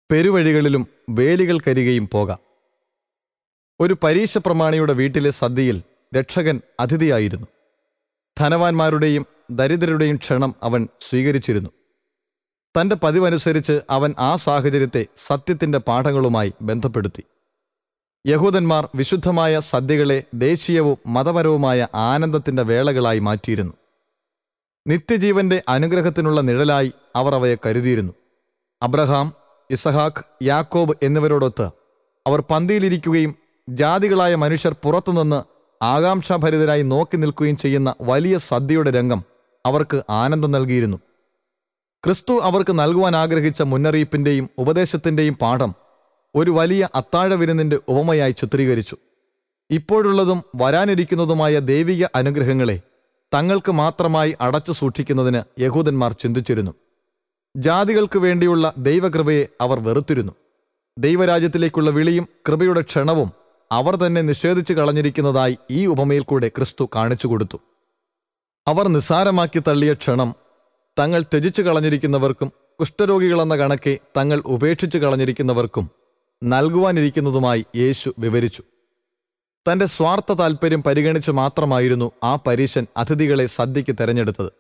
പെരുവഴികളിലും വേലികൾക്കരികെയും പോകാം ഒരു പരീശ പ്രമാണിയുടെ വീട്ടിലെ സദ്യയിൽ രക്ഷകൻ അതിഥിയായിരുന്നു ധനവാന്മാരുടെയും ദരിദ്രരുടെയും ക്ഷണം അവൻ സ്വീകരിച്ചിരുന്നു തന്റെ പതിവനുസരിച്ച് അവൻ ആ സാഹചര്യത്തെ സത്യത്തിന്റെ പാഠങ്ങളുമായി ബന്ധപ്പെടുത്തി യഹൂദന്മാർ വിശുദ്ധമായ സദ്യകളെ ദേശീയവും മതപരവുമായ ആനന്ദത്തിന്റെ വേളകളായി മാറ്റിയിരുന്നു നിത്യജീവന്റെ അനുഗ്രഹത്തിനുള്ള നിഴലായി അവർ അവയെ കരുതിയിരുന്നു അബ്രഹാം ഇസഹാക്ക് യാക്കോബ് എന്നിവരോടൊത്ത് അവർ പന്തിയിലിരിക്കുകയും ജാതികളായ മനുഷ്യർ പുറത്തുനിന്ന് ആകാംക്ഷാഭരിതരായി നോക്കി നിൽക്കുകയും ചെയ്യുന്ന വലിയ സദ്യയുടെ രംഗം അവർക്ക് ആനന്ദം നൽകിയിരുന്നു ക്രിസ്തു അവർക്ക് നൽകുവാൻ ആഗ്രഹിച്ച മുന്നറിയിപ്പിന്റെയും ഉപദേശത്തിന്റെയും പാഠം ഒരു വലിയ അത്താഴ വിരുന്നിന്റെ ഉപമയായി ചിത്രീകരിച്ചു ഇപ്പോഴുള്ളതും വരാനിരിക്കുന്നതുമായ ദൈവിക അനുഗ്രഹങ്ങളെ തങ്ങൾക്ക് മാത്രമായി അടച്ചു സൂക്ഷിക്കുന്നതിന് യഹൂദന്മാർ ചിന്തിച്ചിരുന്നു ജാതികൾക്ക് വേണ്ടിയുള്ള ദൈവകൃപയെ അവർ വെറുത്തിരുന്നു ദൈവരാജ്യത്തിലേക്കുള്ള വിളിയും കൃപയുടെ ക്ഷണവും അവർ തന്നെ നിഷേധിച്ചു കളഞ്ഞിരിക്കുന്നതായി ഈ ഉപമയിൽ കൂടെ ക്രിസ്തു കാണിച്ചു കൊടുത്തു അവർ നിസ്സാരമാക്കി തള്ളിയ ക്ഷണം തങ്ങൾ ത്യജിച്ചു കളഞ്ഞിരിക്കുന്നവർക്കും കുഷ്ഠരോഗികളെന്ന കണക്കെ തങ്ങൾ ഉപേക്ഷിച്ചു കളഞ്ഞിരിക്കുന്നവർക്കും നൽകുവാനിരിക്കുന്നതുമായി യേശു വിവരിച്ചു തന്റെ സ്വാർത്ഥ താൽപ്പര്യം പരിഗണിച്ച് മാത്രമായിരുന്നു ആ പരീശൻ അതിഥികളെ സദ്യയ്ക്ക് തെരഞ്ഞെടുത്തത്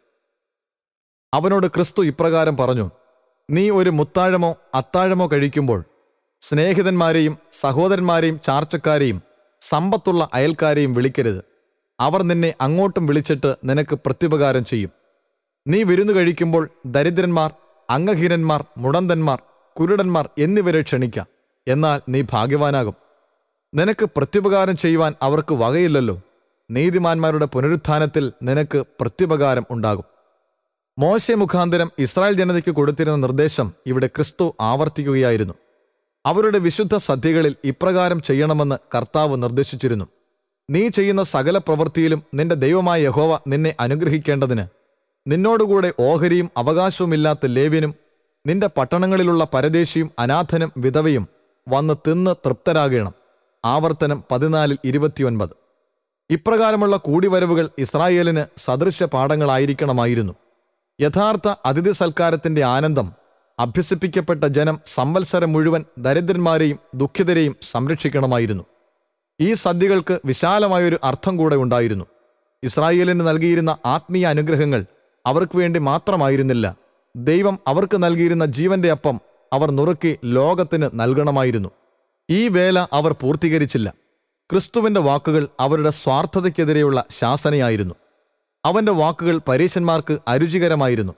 അവനോട് ക്രിസ്തു ഇപ്രകാരം പറഞ്ഞു നീ ഒരു മുത്താഴമോ അത്താഴമോ കഴിക്കുമ്പോൾ സ്നേഹിതന്മാരെയും സഹോദരന്മാരെയും ചാർച്ചക്കാരെയും സമ്പത്തുള്ള അയൽക്കാരെയും വിളിക്കരുത് അവർ നിന്നെ അങ്ങോട്ടും വിളിച്ചിട്ട് നിനക്ക് പ്രത്യുപകാരം ചെയ്യും നീ വിരുന്നു കഴിക്കുമ്പോൾ ദരിദ്രന്മാർ അംഗഹീനന്മാർ മുടന്തന്മാർ കുരുടന്മാർ എന്നിവരെ ക്ഷണിക്കാം എന്നാൽ നീ ഭാഗ്യവാനാകും നിനക്ക് പ്രത്യുപകാരം ചെയ്യുവാൻ അവർക്ക് വകയില്ലല്ലോ നീതിമാന്മാരുടെ പുനരുത്ഥാനത്തിൽ നിനക്ക് പ്രത്യുപകാരം ഉണ്ടാകും മോശെ മുഖാന്തരം ഇസ്രായേൽ ജനതയ്ക്ക് കൊടുത്തിരുന്ന നിർദ്ദേശം ഇവിടെ ക്രിസ്തു ആവർത്തിക്കുകയായിരുന്നു അവരുടെ വിശുദ്ധ സദ്യകളിൽ ഇപ്രകാരം ചെയ്യണമെന്ന് കർത്താവ് നിർദ്ദേശിച്ചിരുന്നു നീ ചെയ്യുന്ന സകല പ്രവൃത്തിയിലും നിന്റെ ദൈവമായ യഹോവ നിന്നെ അനുഗ്രഹിക്കേണ്ടതിന് നിന്നോടുകൂടെ ഓഹരിയും അവകാശവുമില്ലാത്ത ലേവ്യനും നിന്റെ പട്ടണങ്ങളിലുള്ള പരദേശിയും അനാഥനും വിധവയും വന്ന് തിന്ന് തൃപ്തരാകണം ആവർത്തനം പതിനാലിൽ ഇരുപത്തിയൊൻപത് ഇപ്രകാരമുള്ള കൂടിവരവുകൾ ഇസ്രായേലിന് സദൃശ പാഠങ്ങളായിരിക്കണമായിരുന്നു യഥാർത്ഥ അതിഥി സൽക്കാരത്തിന്റെ ആനന്ദം അഭ്യസിപ്പിക്കപ്പെട്ട ജനം സംവത്സരം മുഴുവൻ ദരിദ്രന്മാരെയും ദുഃഖിതരെയും സംരക്ഷിക്കണമായിരുന്നു ഈ സദ്യകൾക്ക് വിശാലമായൊരു അർത്ഥം കൂടെ ഉണ്ടായിരുന്നു ഇസ്രായേലിന് നൽകിയിരുന്ന ആത്മീയ അനുഗ്രഹങ്ങൾ അവർക്ക് വേണ്ടി മാത്രമായിരുന്നില്ല ദൈവം അവർക്ക് നൽകിയിരുന്ന ജീവന്റെ അപ്പം അവർ നുറുക്കി ലോകത്തിന് നൽകണമായിരുന്നു ഈ വേല അവർ പൂർത്തീകരിച്ചില്ല ക്രിസ്തുവിന്റെ വാക്കുകൾ അവരുടെ സ്വാർത്ഥതയ്ക്കെതിരെയുള്ള ശാസനയായിരുന്നു അവന്റെ വാക്കുകൾ പരീശന്മാർക്ക് അരുചികരമായിരുന്നു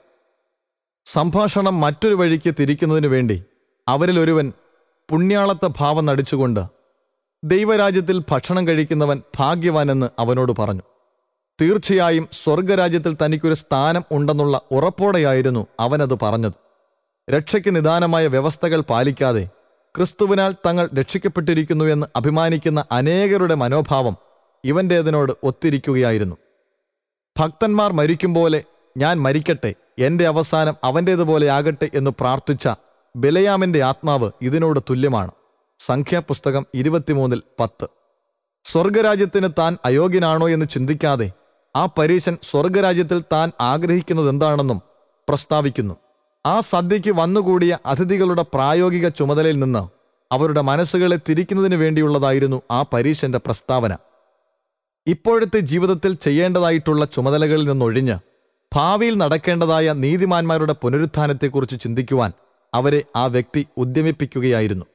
സംഭാഷണം മറ്റൊരു വഴിക്ക് തിരിക്കുന്നതിനു വേണ്ടി അവരിൽ ഒരുവൻ പുണ്യാളത്ത ഭാവം നടിച്ചുകൊണ്ട് ദൈവരാജ്യത്തിൽ ഭക്ഷണം കഴിക്കുന്നവൻ ഭാഗ്യവാനെന്ന് അവനോട് പറഞ്ഞു തീർച്ചയായും സ്വർഗരാജ്യത്തിൽ തനിക്കൊരു സ്ഥാനം ഉണ്ടെന്നുള്ള ഉറപ്പോടെയായിരുന്നു അവനത് പറഞ്ഞത് രക്ഷയ്ക്ക് നിദാനമായ വ്യവസ്ഥകൾ പാലിക്കാതെ ക്രിസ്തുവിനാൽ തങ്ങൾ രക്ഷിക്കപ്പെട്ടിരിക്കുന്നു എന്ന് അഭിമാനിക്കുന്ന അനേകരുടെ മനോഭാവം ഇവന്റേതിനോട് ഒത്തിരിക്കുകയായിരുന്നു ഭക്തന്മാർ മരിക്കും പോലെ ഞാൻ മരിക്കട്ടെ എന്റെ അവസാനം അവൻ്റേതുപോലെ ആകട്ടെ എന്ന് പ്രാർത്ഥിച്ച ബലയാമിന്റെ ആത്മാവ് ഇതിനോട് തുല്യമാണ് സംഖ്യാപുസ്തകം ഇരുപത്തിമൂന്നിൽ പത്ത് സ്വർഗരാജ്യത്തിന് താൻ അയോഗ്യനാണോ എന്ന് ചിന്തിക്കാതെ ആ പരീശൻ സ്വർഗരാജ്യത്തിൽ താൻ ആഗ്രഹിക്കുന്നത് എന്താണെന്നും പ്രസ്താവിക്കുന്നു ആ സദ്യയ്ക്ക് വന്നുകൂടിയ അതിഥികളുടെ പ്രായോഗിക ചുമതലയിൽ നിന്ന് അവരുടെ മനസ്സുകളെ തിരിക്കുന്നതിന് വേണ്ടിയുള്ളതായിരുന്നു ആ പരീശന്റെ പ്രസ്താവന ഇപ്പോഴത്തെ ജീവിതത്തിൽ ചെയ്യേണ്ടതായിട്ടുള്ള ചുമതലകളിൽ നിന്നൊഴിഞ്ഞ് ഭാവിയിൽ നടക്കേണ്ടതായ നീതിമാന്മാരുടെ പുനരുത്ഥാനത്തെക്കുറിച്ച് ചിന്തിക്കുവാൻ അവരെ ആ വ്യക്തി ഉദ്യമിപ്പിക്കുകയായിരുന്നു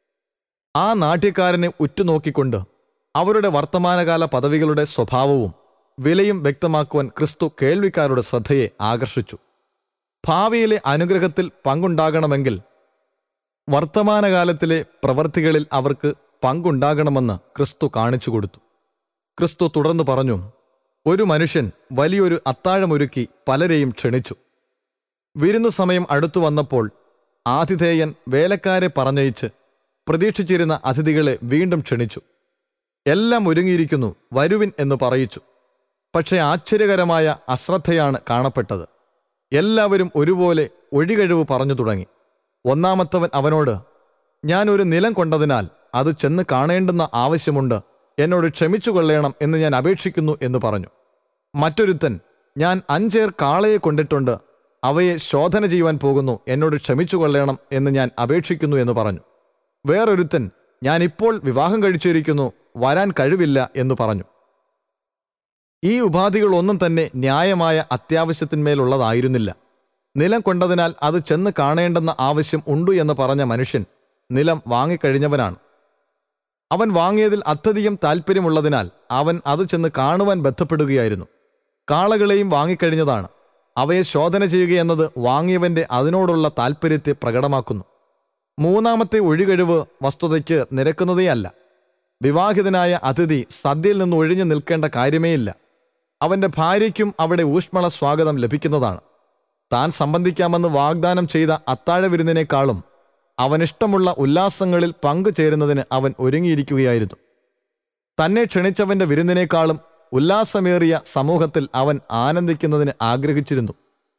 ആ നാട്യക്കാരനെ ഉറ്റുനോക്കിക്കൊണ്ട് അവരുടെ വർത്തമാനകാല പദവികളുടെ സ്വഭാവവും വിലയും വ്യക്തമാക്കുവാൻ ക്രിസ്തു കേൾവിക്കാരുടെ ശ്രദ്ധയെ ആകർഷിച്ചു ഭാവിയിലെ അനുഗ്രഹത്തിൽ പങ്കുണ്ടാകണമെങ്കിൽ വർത്തമാനകാലത്തിലെ പ്രവർത്തികളിൽ അവർക്ക് പങ്കുണ്ടാകണമെന്ന് ക്രിസ്തു കാണിച്ചു കൊടുത്തു ക്രിസ്തു തുടർന്ന് പറഞ്ഞു ഒരു മനുഷ്യൻ വലിയൊരു അത്താഴമൊരുക്കി പലരെയും ക്ഷണിച്ചു വിരുന്നു സമയം അടുത്തു വന്നപ്പോൾ ആതിഥേയൻ വേലക്കാരെ പറഞ്ഞയച്ച് പ്രതീക്ഷിച്ചിരുന്ന അതിഥികളെ വീണ്ടും ക്ഷണിച്ചു എല്ലാം ഒരുങ്ങിയിരിക്കുന്നു വരുവിൻ എന്ന് പറയിച്ചു പക്ഷേ ആശ്ചര്യകരമായ അശ്രദ്ധയാണ് കാണപ്പെട്ടത് എല്ലാവരും ഒരുപോലെ ഒഴികഴിവ് പറഞ്ഞു തുടങ്ങി ഒന്നാമത്തവൻ അവനോട് ഞാൻ ഒരു നിലം കൊണ്ടതിനാൽ അത് ചെന്ന് കാണേണ്ടുന്ന ആവശ്യമുണ്ട് എന്നോട് ക്ഷമിച്ചു കൊള്ളേണം എന്ന് ഞാൻ അപേക്ഷിക്കുന്നു എന്ന് പറഞ്ഞു മറ്റൊരുത്തൻ ഞാൻ അഞ്ചേർ കാളയെ കൊണ്ടിട്ടുണ്ട് അവയെ ശോധന ചെയ്യുവാൻ പോകുന്നു എന്നോട് ക്ഷമിച്ചു കൊള്ളണം എന്ന് ഞാൻ അപേക്ഷിക്കുന്നു എന്ന് പറഞ്ഞു വേറൊരുത്തൻ ഞാൻ ഇപ്പോൾ വിവാഹം കഴിച്ചിരിക്കുന്നു വരാൻ കഴിവില്ല എന്ന് പറഞ്ഞു ഈ ഉപാധികളൊന്നും തന്നെ ന്യായമായ അത്യാവശ്യത്തിന്മേലുള്ളതായിരുന്നില്ല നിലം കൊണ്ടതിനാൽ അത് ചെന്ന് കാണേണ്ടെന്ന ആവശ്യം ഉണ്ടു എന്ന് പറഞ്ഞ മനുഷ്യൻ നിലം വാങ്ങിക്കഴിഞ്ഞവനാണ് അവൻ വാങ്ങിയതിൽ അത്യധികം താൽപ്പര്യമുള്ളതിനാൽ അവൻ അത് ചെന്ന് കാണുവാൻ ബന്ധപ്പെടുകയായിരുന്നു കാളകളെയും വാങ്ങിക്കഴിഞ്ഞതാണ് അവയെ ശോധന ചെയ്യുകയെന്നത് വാങ്ങിയവന്റെ അതിനോടുള്ള താൽപ്പര്യത്തെ പ്രകടമാക്കുന്നു മൂന്നാമത്തെ ഒഴികഴിവ് വസ്തുതയ്ക്ക് നിരക്കുന്നതേയല്ല വിവാഹിതനായ അതിഥി സദ്യയിൽ നിന്ന് ഒഴിഞ്ഞു നിൽക്കേണ്ട കാര്യമേയില്ല അവന്റെ ഭാര്യയ്ക്കും അവിടെ ഊഷ്മള സ്വാഗതം ലഭിക്കുന്നതാണ് താൻ സംബന്ധിക്കാമെന്ന് വാഗ്ദാനം ചെയ്ത അത്താഴ വിരുന്നിനേക്കാളും അവനിഷ്ടമുള്ള ഉല്ലാസങ്ങളിൽ പങ്കുചേരുന്നതിന് അവൻ ഒരുങ്ങിയിരിക്കുകയായിരുന്നു തന്നെ ക്ഷണിച്ചവന്റെ വിരുന്നിനേക്കാളും ഉല്ലാസമേറിയ സമൂഹത്തിൽ അവൻ ആനന്ദിക്കുന്നതിന് ആഗ്രഹിച്ചിരുന്നു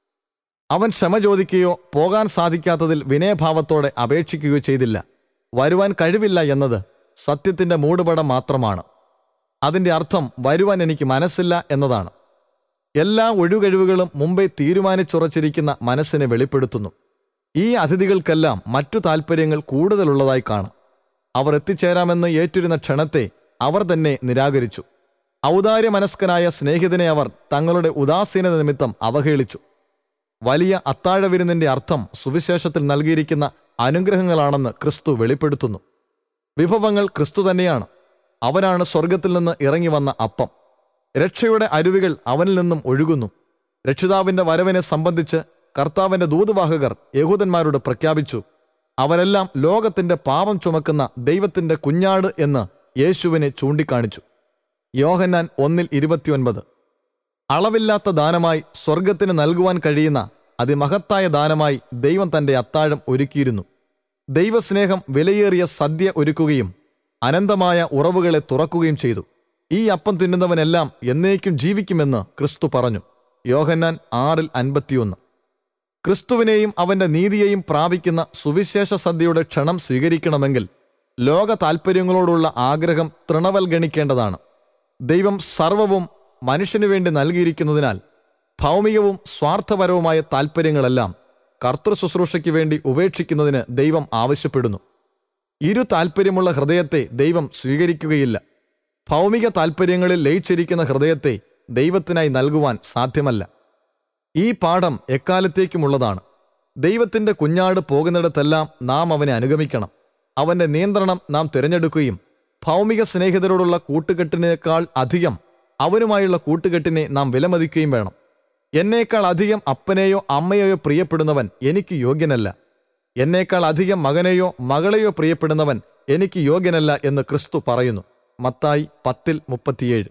അവൻ ക്ഷമ ചോദിക്കുകയോ പോകാൻ സാധിക്കാത്തതിൽ വിനയഭാവത്തോടെ അപേക്ഷിക്കുകയോ ചെയ്തില്ല വരുവാൻ കഴിവില്ല എന്നത് സത്യത്തിന്റെ മൂടുപടം മാത്രമാണ് അതിന്റെ അർത്ഥം വരുവാൻ എനിക്ക് മനസ്സില്ല എന്നതാണ് എല്ലാ ഒഴികഴിവുകളും മുമ്പേ തീരുമാനിച്ചുറച്ചിരിക്കുന്ന മനസ്സിനെ വെളിപ്പെടുത്തുന്നു ഈ അതിഥികൾക്കെല്ലാം മറ്റു താൽപ്പര്യങ്ങൾ കൂടുതലുള്ളതായി കാണാം അവർ എത്തിച്ചേരാമെന്ന് ഏറ്റിരുന്ന ക്ഷണത്തെ അവർ തന്നെ നിരാകരിച്ചു ഔദാര്യമനസ്കനായ സ്നേഹിതനെ അവർ തങ്ങളുടെ ഉദാസീനത നിമിത്തം അവഹേളിച്ചു വലിയ അത്താഴവിരുന്നിന്റെ അർത്ഥം സുവിശേഷത്തിൽ നൽകിയിരിക്കുന്ന അനുഗ്രഹങ്ങളാണെന്ന് ക്രിസ്തു വെളിപ്പെടുത്തുന്നു വിഭവങ്ങൾ ക്രിസ്തു തന്നെയാണ് അവനാണ് സ്വർഗത്തിൽ നിന്ന് ഇറങ്ങി വന്ന അപ്പം രക്ഷയുടെ അരുവികൾ അവനിൽ നിന്നും ഒഴുകുന്നു രക്ഷിതാവിന്റെ വരവിനെ സംബന്ധിച്ച് കർത്താവിന്റെ ദൂതുവാഹകർ യഹൂദന്മാരോട് പ്രഖ്യാപിച്ചു അവരെല്ലാം ലോകത്തിന്റെ പാപം ചുമക്കുന്ന ദൈവത്തിന്റെ കുഞ്ഞാട് എന്ന് യേശുവിനെ ചൂണ്ടിക്കാണിച്ചു യോഹന്നാൻ ഒന്നിൽ ഇരുപത്തിയൊൻപത് അളവില്ലാത്ത ദാനമായി സ്വർഗത്തിന് നൽകുവാൻ കഴിയുന്ന അതിമഹത്തായ ദാനമായി ദൈവം തന്റെ അത്താഴം ഒരുക്കിയിരുന്നു ദൈവസ്നേഹം വിലയേറിയ സദ്യ ഒരുക്കുകയും അനന്തമായ ഉറവുകളെ തുറക്കുകയും ചെയ്തു ഈ അപ്പം തിന്നുന്നവനെല്ലാം എന്നേക്കും ജീവിക്കുമെന്ന് ക്രിസ്തു പറഞ്ഞു യോഹന്നാൻ ആറിൽ അൻപത്തിയൊന്ന് ക്രിസ്തുവിനെയും അവന്റെ നീതിയെയും പ്രാപിക്കുന്ന സുവിശേഷ സദ്യയുടെ ക്ഷണം സ്വീകരിക്കണമെങ്കിൽ ലോക താൽപ്പര്യങ്ങളോടുള്ള ആഗ്രഹം തൃണവൽഗണിക്കേണ്ടതാണ് ദൈവം സർവവും മനുഷ്യനു വേണ്ടി നൽകിയിരിക്കുന്നതിനാൽ ഭൗമികവും സ്വാർത്ഥപരവുമായ താൽപ്പര്യങ്ങളെല്ലാം കർത്തൃ ശുശ്രൂഷയ്ക്ക് വേണ്ടി ഉപേക്ഷിക്കുന്നതിന് ദൈവം ആവശ്യപ്പെടുന്നു ഇരു താൽപ്പര്യമുള്ള ഹൃദയത്തെ ദൈവം സ്വീകരിക്കുകയില്ല ഭൗമിക താൽപ്പര്യങ്ങളിൽ ലയിച്ചിരിക്കുന്ന ഹൃദയത്തെ ദൈവത്തിനായി നൽകുവാൻ സാധ്യമല്ല ഈ പാഠം എക്കാലത്തേക്കുമുള്ളതാണ് ദൈവത്തിന്റെ കുഞ്ഞാട് പോകുന്നിടത്തെല്ലാം നാം അവനെ അനുഗമിക്കണം അവന്റെ നിയന്ത്രണം നാം തിരഞ്ഞെടുക്കുകയും ഭൗമിക സ്നേഹിതരോടുള്ള കൂട്ടുകെട്ടിനേക്കാൾ അധികം അവനുമായുള്ള കൂട്ടുകെട്ടിനെ നാം വിലമതിക്കുകയും വേണം എന്നേക്കാൾ അധികം അപ്പനെയോ അമ്മയെയോ പ്രിയപ്പെടുന്നവൻ എനിക്ക് യോഗ്യനല്ല എന്നേക്കാൾ അധികം മകനെയോ മകളെയോ പ്രിയപ്പെടുന്നവൻ എനിക്ക് യോഗ്യനല്ല എന്ന് ക്രിസ്തു പറയുന്നു മത്തായി പത്തിൽ മുപ്പത്തിയേഴ്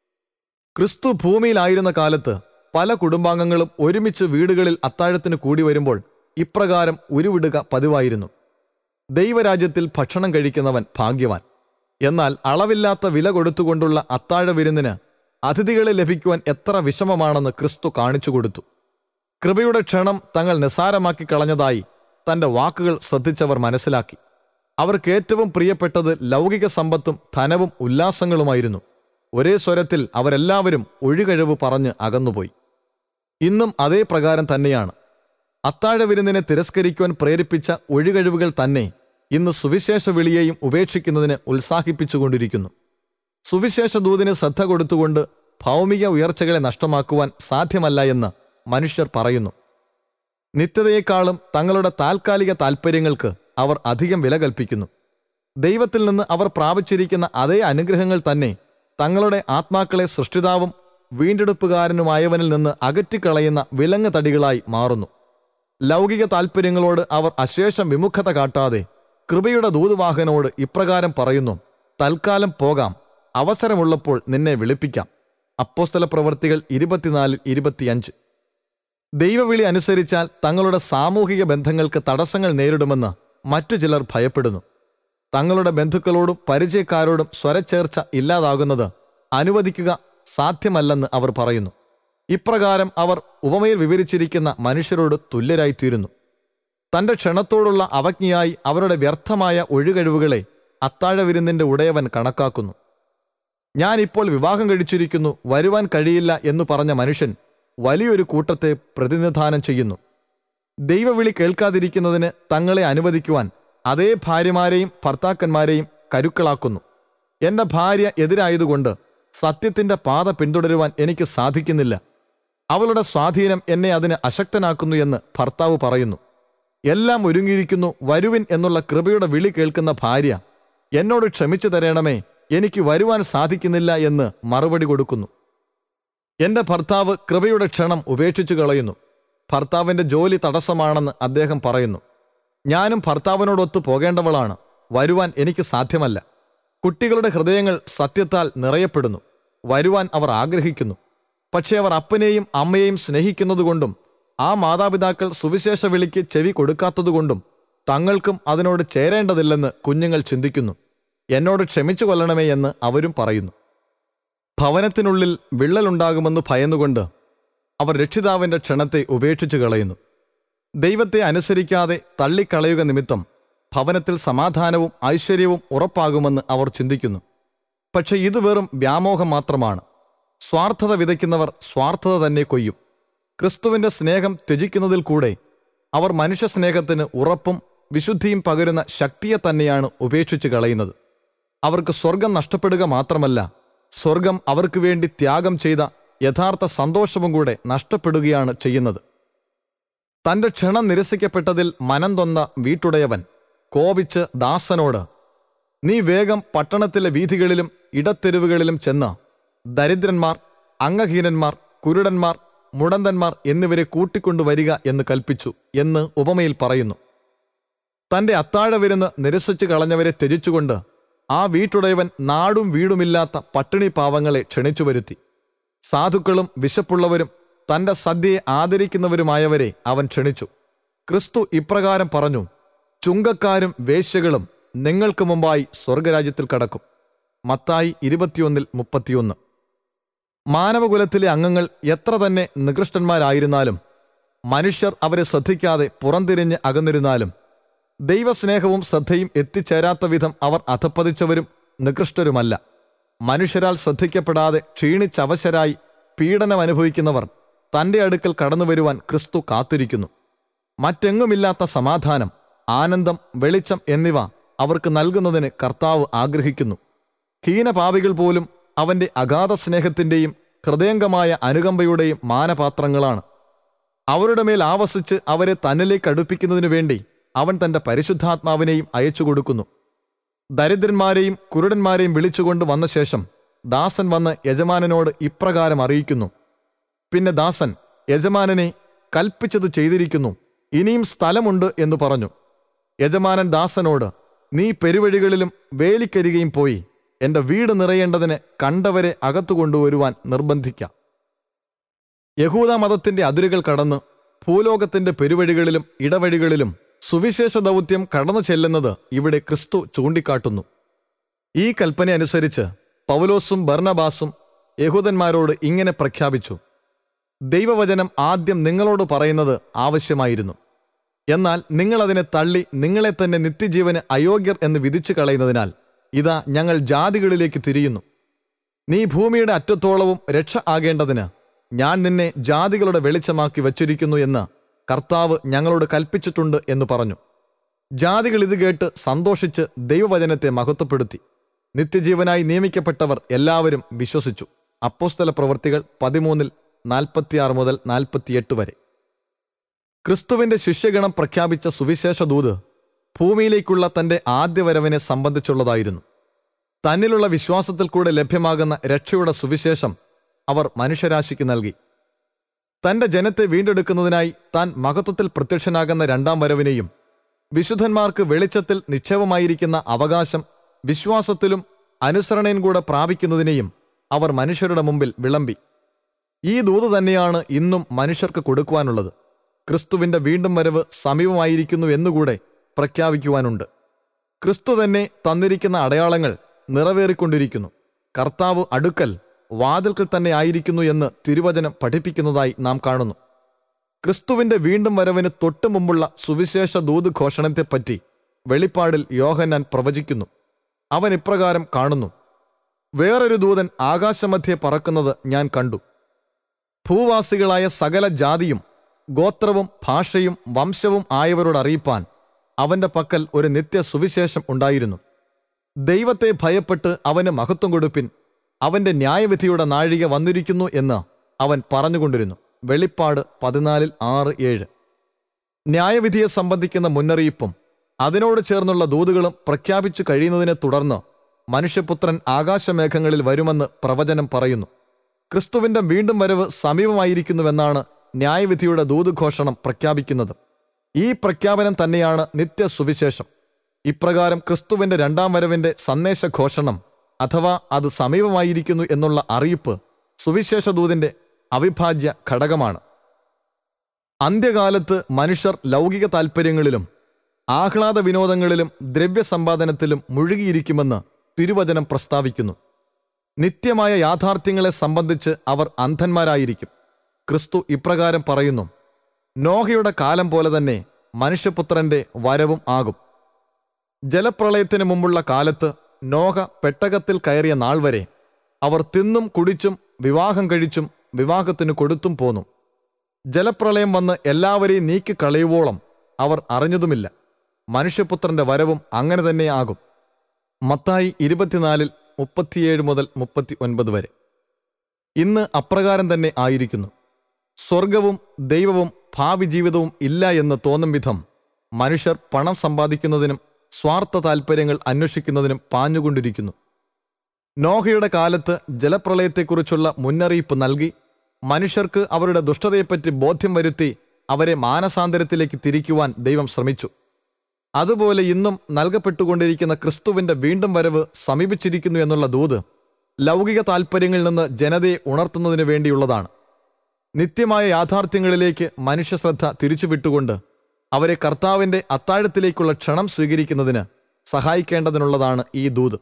ക്രിസ്തു ഭൂമിയിലായിരുന്ന കാലത്ത് പല കുടുംബാംഗങ്ങളും ഒരുമിച്ച് വീടുകളിൽ അത്താഴത്തിന് കൂടി വരുമ്പോൾ ഇപ്രകാരം ഉരുവിടുക പതിവായിരുന്നു ദൈവരാജ്യത്തിൽ ഭക്ഷണം കഴിക്കുന്നവൻ ഭാഗ്യവാൻ എന്നാൽ അളവില്ലാത്ത വില കൊടുത്തുകൊണ്ടുള്ള അത്താഴ വിരുന്നിന് അതിഥികളെ ലഭിക്കുവാൻ എത്ര വിഷമമാണെന്ന് ക്രിസ്തു കാണിച്ചു കൊടുത്തു കൃപയുടെ ക്ഷണം തങ്ങൾ നിസ്സാരമാക്കി കളഞ്ഞതായി തന്റെ വാക്കുകൾ ശ്രദ്ധിച്ചവർ മനസ്സിലാക്കി അവർക്ക് ഏറ്റവും പ്രിയപ്പെട്ടത് ലൗകിക സമ്പത്തും ധനവും ഉല്ലാസങ്ങളുമായിരുന്നു ഒരേ സ്വരത്തിൽ അവരെല്ലാവരും ഒഴികഴിവ് പറഞ്ഞ് അകന്നുപോയി ഇന്നും അതേ പ്രകാരം തന്നെയാണ് അത്താഴ വിരുന്നിനെ തിരസ്കരിക്കുവാൻ പ്രേരിപ്പിച്ച ഒഴികഴിവുകൾ തന്നെ ഇന്ന് സുവിശേഷ വിളിയെയും ഉപേക്ഷിക്കുന്നതിന് ഉത്സാഹിപ്പിച്ചുകൊണ്ടിരിക്കുന്നു സുവിശേഷ ദൂതിന് ശ്രദ്ധ കൊടുത്തുകൊണ്ട് ഭൗമിക ഉയർച്ചകളെ നഷ്ടമാക്കുവാൻ സാധ്യമല്ല എന്ന് മനുഷ്യർ പറയുന്നു നിത്യതയെക്കാളും തങ്ങളുടെ താൽക്കാലിക താൽപ്പര്യങ്ങൾക്ക് അവർ അധികം വില കൽപ്പിക്കുന്നു ദൈവത്തിൽ നിന്ന് അവർ പ്രാപിച്ചിരിക്കുന്ന അതേ അനുഗ്രഹങ്ങൾ തന്നെ തങ്ങളുടെ ആത്മാക്കളെ സൃഷ്ടിതാവും വീണ്ടെടുപ്പുകാരനുമായവനിൽ നിന്ന് അകറ്റിക്കളയുന്ന വിലങ്ങ് തടികളായി മാറുന്നു ലൗകിക താൽപ്പര്യങ്ങളോട് അവർ അശേഷം വിമുഖത കാട്ടാതെ കൃപയുടെ ദൂതുവാഹനോട് ഇപ്രകാരം പറയുന്നു തൽക്കാലം പോകാം അവസരമുള്ളപ്പോൾ നിന്നെ വിളിപ്പിക്കാം അപ്പോസ്തല പ്രവർത്തികൾ ഇരുപത്തിനാലിൽ ഇരുപത്തിയഞ്ച് ദൈവവിളി അനുസരിച്ചാൽ തങ്ങളുടെ സാമൂഹിക ബന്ധങ്ങൾക്ക് തടസ്സങ്ങൾ നേരിടുമെന്ന് മറ്റു ചിലർ ഭയപ്പെടുന്നു തങ്ങളുടെ ബന്ധുക്കളോടും പരിചയക്കാരോടും സ്വരച്ചേർച്ച ഇല്ലാതാകുന്നത് അനുവദിക്കുക സാധ്യമല്ലെന്ന് അവർ പറയുന്നു ഇപ്രകാരം അവർ ഉപമയിൽ വിവരിച്ചിരിക്കുന്ന മനുഷ്യരോട് തുല്യരായിത്തീരുന്നു തന്റെ ക്ഷണത്തോടുള്ള അവജ്ഞയായി അവരുടെ വ്യർത്ഥമായ ഒഴുകഴിവുകളെ അത്താഴവിരുന്നിന്റെ ഉടയവൻ കണക്കാക്കുന്നു ഞാൻ ഇപ്പോൾ വിവാഹം കഴിച്ചിരിക്കുന്നു വരുവാൻ കഴിയില്ല എന്ന് പറഞ്ഞ മനുഷ്യൻ വലിയൊരു കൂട്ടത്തെ പ്രതിനിധാനം ചെയ്യുന്നു ദൈവവിളി കേൾക്കാതിരിക്കുന്നതിന് തങ്ങളെ അനുവദിക്കുവാൻ അതേ ഭാര്യമാരെയും ഭർത്താക്കന്മാരെയും കരുക്കളാക്കുന്നു എന്റെ ഭാര്യ എതിരായതുകൊണ്ട് സത്യത്തിന്റെ പാത പിന്തുടരുവാൻ എനിക്ക് സാധിക്കുന്നില്ല അവളുടെ സ്വാധീനം എന്നെ അതിന് അശക്തനാക്കുന്നു എന്ന് ഭർത്താവ് പറയുന്നു എല്ലാം ഒരുങ്ങിയിരിക്കുന്നു വരുവിൻ എന്നുള്ള കൃപയുടെ വിളി കേൾക്കുന്ന ഭാര്യ എന്നോട് ക്ഷമിച്ചു തരണമേ എനിക്ക് വരുവാൻ സാധിക്കുന്നില്ല എന്ന് മറുപടി കൊടുക്കുന്നു എന്റെ ഭർത്താവ് കൃപയുടെ ക്ഷണം ഉപേക്ഷിച്ചു കളയുന്നു ഭർത്താവിന്റെ ജോലി തടസ്സമാണെന്ന് അദ്ദേഹം പറയുന്നു ഞാനും ഭർത്താവിനോടൊത്ത് പോകേണ്ടവളാണ് വരുവാൻ എനിക്ക് സാധ്യമല്ല കുട്ടികളുടെ ഹൃദയങ്ങൾ സത്യത്താൽ നിറയപ്പെടുന്നു വരുവാൻ അവർ ആഗ്രഹിക്കുന്നു പക്ഷേ അവർ അപ്പനെയും അമ്മയെയും സ്നേഹിക്കുന്നതുകൊണ്ടും ആ മാതാപിതാക്കൾ സുവിശേഷ വിളിക്ക് ചെവി കൊടുക്കാത്തതുകൊണ്ടും തങ്ങൾക്കും അതിനോട് ചേരേണ്ടതില്ലെന്ന് കുഞ്ഞുങ്ങൾ ചിന്തിക്കുന്നു എന്നോട് ക്ഷമിച്ചു കൊല്ലണമേ എന്ന് അവരും പറയുന്നു ഭവനത്തിനുള്ളിൽ വിള്ളലുണ്ടാകുമെന്ന് ഭയന്നുകൊണ്ട് അവർ രക്ഷിതാവിന്റെ ക്ഷണത്തെ ഉപേക്ഷിച്ചു കളയുന്നു ദൈവത്തെ അനുസരിക്കാതെ തള്ളിക്കളയുക നിമിത്തം ഭവനത്തിൽ സമാധാനവും ഐശ്വര്യവും ഉറപ്പാകുമെന്ന് അവർ ചിന്തിക്കുന്നു പക്ഷെ ഇത് വെറും വ്യാമോഹം മാത്രമാണ് സ്വാർത്ഥത വിതയ്ക്കുന്നവർ സ്വാർത്ഥത തന്നെ കൊയ്യും ക്രിസ്തുവിന്റെ സ്നേഹം ത്യജിക്കുന്നതിൽ കൂടെ അവർ മനുഷ്യ സ്നേഹത്തിന് ഉറപ്പും വിശുദ്ധിയും പകരുന്ന ശക്തിയെ തന്നെയാണ് ഉപേക്ഷിച്ച് കളയുന്നത് അവർക്ക് സ്വർഗം നഷ്ടപ്പെടുക മാത്രമല്ല സ്വർഗം അവർക്ക് വേണ്ടി ത്യാഗം ചെയ്ത യഥാർത്ഥ സന്തോഷവും കൂടെ നഷ്ടപ്പെടുകയാണ് ചെയ്യുന്നത് തന്റെ ക്ഷണം നിരസിക്കപ്പെട്ടതിൽ മനം തൊന്ന വീട്ടുടയവൻ കോപിച്ച് ദാസനോട് നീ വേഗം പട്ടണത്തിലെ വീഥികളിലും ഇടത്തെരുവുകളിലും ചെന്ന് ദരിദ്രന്മാർ അംഗഹീനന്മാർ കുരുടന്മാർ മുടന്തന്മാർ എന്നിവരെ കൂട്ടിക്കൊണ്ടുവരിക എന്ന് കൽപ്പിച്ചു എന്ന് ഉപമയിൽ പറയുന്നു തന്റെ അത്താഴ വിരുന്ന് നിരസിച്ചു കളഞ്ഞവരെ ത്യജിച്ചുകൊണ്ട് ആ വീട്ടുടയവൻ നാടും വീടുമില്ലാത്ത പട്ടിണി പാവങ്ങളെ ക്ഷണിച്ചു വരുത്തി സാധുക്കളും വിശപ്പുള്ളവരും തന്റെ സദ്യയെ ആദരിക്കുന്നവരുമായവരെ അവൻ ക്ഷണിച്ചു ക്രിസ്തു ഇപ്രകാരം പറഞ്ഞു ചുങ്കക്കാരും വേശ്യകളും നിങ്ങൾക്ക് മുമ്പായി സ്വർഗരാജ്യത്തിൽ കടക്കും മത്തായി ഇരുപത്തിയൊന്നിൽ മുപ്പത്തിയൊന്ന് മാനവകുലത്തിലെ അംഗങ്ങൾ എത്ര തന്നെ നികൃഷ്ടന്മാരായിരുന്നാലും മനുഷ്യർ അവരെ ശ്രദ്ധിക്കാതെ പുറംതിരിഞ്ഞ് അകന്നിരുന്നാലും ദൈവസ്നേഹവും ശ്രദ്ധയും എത്തിച്ചേരാത്ത വിധം അവർ അധപ്പതിച്ചവരും നികൃഷ്ടരുമല്ല മനുഷ്യരാൽ ശ്രദ്ധിക്കപ്പെടാതെ ക്ഷീണിച്ചവശരായി പീഡനം അനുഭവിക്കുന്നവർ തന്റെ അടുക്കൽ കടന്നു വരുവാൻ ക്രിസ്തു കാത്തിരിക്കുന്നു മറ്റെങ്ങുമില്ലാത്ത സമാധാനം ആനന്ദം വെളിച്ചം എന്നിവ അവർക്ക് നൽകുന്നതിന് കർത്താവ് ആഗ്രഹിക്കുന്നു ഹീനപാപികൾ പോലും അവന്റെ അഗാധ സ്നേഹത്തിന്റെയും ഹൃദയംഗമായ അനുകമ്പയുടെയും മാനപാത്രങ്ങളാണ് അവരുടെ മേൽ ആവസിച്ച് അവരെ തന്നിലേക്ക് അടുപ്പിക്കുന്നതിനു വേണ്ടി അവൻ തന്റെ പരിശുദ്ധാത്മാവിനെയും അയച്ചു കൊടുക്കുന്നു ദരിദ്രന്മാരെയും കുരുടന്മാരെയും വിളിച്ചുകൊണ്ട് വന്ന ശേഷം ദാസൻ വന്ന് യജമാനനോട് ഇപ്രകാരം അറിയിക്കുന്നു പിന്നെ ദാസൻ യജമാനനെ കൽപ്പിച്ചത് ചെയ്തിരിക്കുന്നു ഇനിയും സ്ഥലമുണ്ട് എന്ന് പറഞ്ഞു യജമാനൻ ദാസനോട് നീ പെരുവഴികളിലും വേലിക്കരികയും പോയി എന്റെ വീട് നിറയേണ്ടതിന് കണ്ടവരെ അകത്തു കൊണ്ടുവരുവാൻ നിർബന്ധിക്കാം യഹൂദ മതത്തിന്റെ അതിരുകൾ കടന്ന് ഭൂലോകത്തിന്റെ പെരുവഴികളിലും ഇടവഴികളിലും സുവിശേഷ ദൗത്യം കടന്നു ചെല്ലുന്നത് ഇവിടെ ക്രിസ്തു ചൂണ്ടിക്കാട്ടുന്നു ഈ കൽപ്പന അനുസരിച്ച് പൗലോസും ബർണബാസും യഹൂദന്മാരോട് ഇങ്ങനെ പ്രഖ്യാപിച്ചു ദൈവവചനം ആദ്യം നിങ്ങളോട് പറയുന്നത് ആവശ്യമായിരുന്നു എന്നാൽ നിങ്ങളതിനെ തള്ളി നിങ്ങളെ തന്നെ നിത്യജീവന് അയോഗ്യർ എന്ന് വിധിച്ചു കളയുന്നതിനാൽ ഇതാ ഞങ്ങൾ ജാതികളിലേക്ക് തിരിയുന്നു നീ ഭൂമിയുടെ അറ്റത്തോളവും രക്ഷ ആകേണ്ടതിന് ഞാൻ നിന്നെ ജാതികളുടെ വെളിച്ചമാക്കി വച്ചിരിക്കുന്നു എന്ന് കർത്താവ് ഞങ്ങളോട് കൽപ്പിച്ചിട്ടുണ്ട് എന്ന് പറഞ്ഞു ജാതികൾ ഇത് കേട്ട് സന്തോഷിച്ച് ദൈവവചനത്തെ മഹത്വപ്പെടുത്തി നിത്യജീവനായി നിയമിക്കപ്പെട്ടവർ എല്ലാവരും വിശ്വസിച്ചു അപ്പോസ്തല പ്രവൃത്തികൾ പതിമൂന്നിൽ നാൽപ്പത്തിയാറ് മുതൽ നാൽപ്പത്തിയെട്ട് വരെ ക്രിസ്തുവിന്റെ ശിഷ്യഗണം പ്രഖ്യാപിച്ച സുവിശേഷ ദൂത് ഭൂമിയിലേക്കുള്ള തന്റെ ആദ്യ വരവിനെ സംബന്ധിച്ചുള്ളതായിരുന്നു തന്നിലുള്ള വിശ്വാസത്തിൽ കൂടെ ലഭ്യമാകുന്ന രക്ഷയുടെ സുവിശേഷം അവർ മനുഷ്യരാശിക്ക് നൽകി തന്റെ ജനത്തെ വീണ്ടെടുക്കുന്നതിനായി താൻ മഹത്വത്തിൽ പ്രത്യക്ഷനാകുന്ന രണ്ടാം വരവിനെയും വിശുദ്ധന്മാർക്ക് വെളിച്ചത്തിൽ നിക്ഷേപമായിരിക്കുന്ന അവകാശം വിശ്വാസത്തിലും അനുസരണയും കൂടെ പ്രാപിക്കുന്നതിനെയും അവർ മനുഷ്യരുടെ മുമ്പിൽ വിളമ്പി ഈ ദൂത് തന്നെയാണ് ഇന്നും മനുഷ്യർക്ക് കൊടുക്കുവാനുള്ളത് ക്രിസ്തുവിന്റെ വീണ്ടും വരവ് സമീപമായിരിക്കുന്നു എന്നുകൂടെ പ്രഖ്യാപിക്കുവാനുണ്ട് ക്രിസ്തു തന്നെ തന്നിരിക്കുന്ന അടയാളങ്ങൾ നിറവേറിക്കൊണ്ടിരിക്കുന്നു കർത്താവ് അടുക്കൽ വാതിൽക്കൽ തന്നെ ആയിരിക്കുന്നു എന്ന് തിരുവചനം പഠിപ്പിക്കുന്നതായി നാം കാണുന്നു ക്രിസ്തുവിന്റെ വീണ്ടും വരവിന് തൊട്ടു മുമ്പുള്ള സുവിശേഷ ദൂത് ഘോഷണത്തെപ്പറ്റി വെളിപ്പാടിൽ യോഹന്നാൻ പ്രവചിക്കുന്നു അവൻ ഇപ്രകാരം കാണുന്നു വേറൊരു ദൂതൻ ആകാശമധ്യേ പറക്കുന്നത് ഞാൻ കണ്ടു ഭൂവാസികളായ സകല ജാതിയും ഗോത്രവും ഭാഷയും വംശവും ആയവരോട് അറിയിപ്പാൻ അവന്റെ പക്കൽ ഒരു നിത്യ സുവിശേഷം ഉണ്ടായിരുന്നു ദൈവത്തെ ഭയപ്പെട്ട് അവന് മഹത്വം കൊടുപ്പിൻ അവന്റെ ന്യായവിധിയുടെ നാഴിക വന്നിരിക്കുന്നു എന്ന് അവൻ പറഞ്ഞുകൊണ്ടിരുന്നു വെളിപ്പാട് പതിനാലിൽ ആറ് ഏഴ് ന്യായവിധിയെ സംബന്ധിക്കുന്ന മുന്നറിയിപ്പും അതിനോട് ചേർന്നുള്ള ദൂതുകളും പ്രഖ്യാപിച്ചു കഴിയുന്നതിനെ തുടർന്ന് മനുഷ്യപുത്രൻ ആകാശമേഘങ്ങളിൽ വരുമെന്ന് പ്രവചനം പറയുന്നു ക്രിസ്തുവിന്റെ വീണ്ടും വരവ് സമീപമായിരിക്കുന്നുവെന്നാണ് ന്യായവിധിയുടെ ദൂതുഘോഷണം പ്രഖ്യാപിക്കുന്നത് ഈ പ്രഖ്യാപനം തന്നെയാണ് നിത്യ സുവിശേഷം ഇപ്രകാരം ക്രിസ്തുവിന്റെ രണ്ടാം വരവിന്റെ സന്ദേശഘോഷണം അഥവാ അത് സമീപമായിരിക്കുന്നു എന്നുള്ള അറിയിപ്പ് സുവിശേഷദൂതിന്റെ അവിഭാജ്യ ഘടകമാണ് അന്ത്യകാലത്ത് മനുഷ്യർ ലൗകിക താൽപ്പര്യങ്ങളിലും ആഹ്ലാദ വിനോദങ്ങളിലും ദ്രവ്യസമ്പാദനത്തിലും മുഴുകിയിരിക്കുമെന്ന് തിരുവചനം പ്രസ്താവിക്കുന്നു നിത്യമായ യാഥാർത്ഥ്യങ്ങളെ സംബന്ധിച്ച് അവർ അന്ധന്മാരായിരിക്കും ക്രിസ്തു ഇപ്രകാരം പറയുന്നു നോഹയുടെ കാലം പോലെ തന്നെ മനുഷ്യപുത്രന്റെ വരവും ആകും ജലപ്രളയത്തിന് മുമ്പുള്ള കാലത്ത് നോഹ പെട്ടകത്തിൽ കയറിയ നാൾ വരെ അവർ തിന്നും കുടിച്ചും വിവാഹം കഴിച്ചും വിവാഹത്തിന് കൊടുത്തും പോന്നു ജലപ്രളയം വന്ന് എല്ലാവരെയും നീക്കിക്കളയുവോളം അവർ അറിഞ്ഞതുമില്ല മനുഷ്യപുത്രന്റെ വരവും അങ്ങനെ തന്നെ ആകും മത്തായി ഇരുപത്തിനാലിൽ മുപ്പത്തിയേഴ് മുതൽ മുപ്പത്തി ഒൻപത് വരെ ഇന്ന് അപ്രകാരം തന്നെ ആയിരിക്കുന്നു സ്വർഗവും ദൈവവും ഭാവി ജീവിതവും ഇല്ല എന്ന് തോന്നും വിധം മനുഷ്യർ പണം സമ്പാദിക്കുന്നതിനും സ്വാർത്ഥ താൽപ്പര്യങ്ങൾ അന്വേഷിക്കുന്നതിനും പാഞ്ഞുകൊണ്ടിരിക്കുന്നു നോഹയുടെ കാലത്ത് ജലപ്രളയത്തെക്കുറിച്ചുള്ള മുന്നറിയിപ്പ് നൽകി മനുഷ്യർക്ക് അവരുടെ ദുഷ്ടതയെപ്പറ്റി ബോധ്യം വരുത്തി അവരെ മാനസാന്തരത്തിലേക്ക് തിരിക്കുവാൻ ദൈവം ശ്രമിച്ചു അതുപോലെ ഇന്നും നൽകപ്പെട്ടുകൊണ്ടിരിക്കുന്ന ക്രിസ്തുവിന്റെ വീണ്ടും വരവ് സമീപിച്ചിരിക്കുന്നു എന്നുള്ള ദൂത് ലൗകിക താൽപ്പര്യങ്ങളിൽ നിന്ന് ജനതയെ ഉണർത്തുന്നതിന് വേണ്ടിയുള്ളതാണ് നിത്യമായ യാഥാർത്ഥ്യങ്ങളിലേക്ക് മനുഷ്യശ്രദ്ധ തിരിച്ചുവിട്ടുകൊണ്ട് അവരെ കർത്താവിന്റെ അത്താഴത്തിലേക്കുള്ള ക്ഷണം സ്വീകരിക്കുന്നതിന് സഹായിക്കേണ്ടതിനുള്ളതാണ് ഈ ദൂത്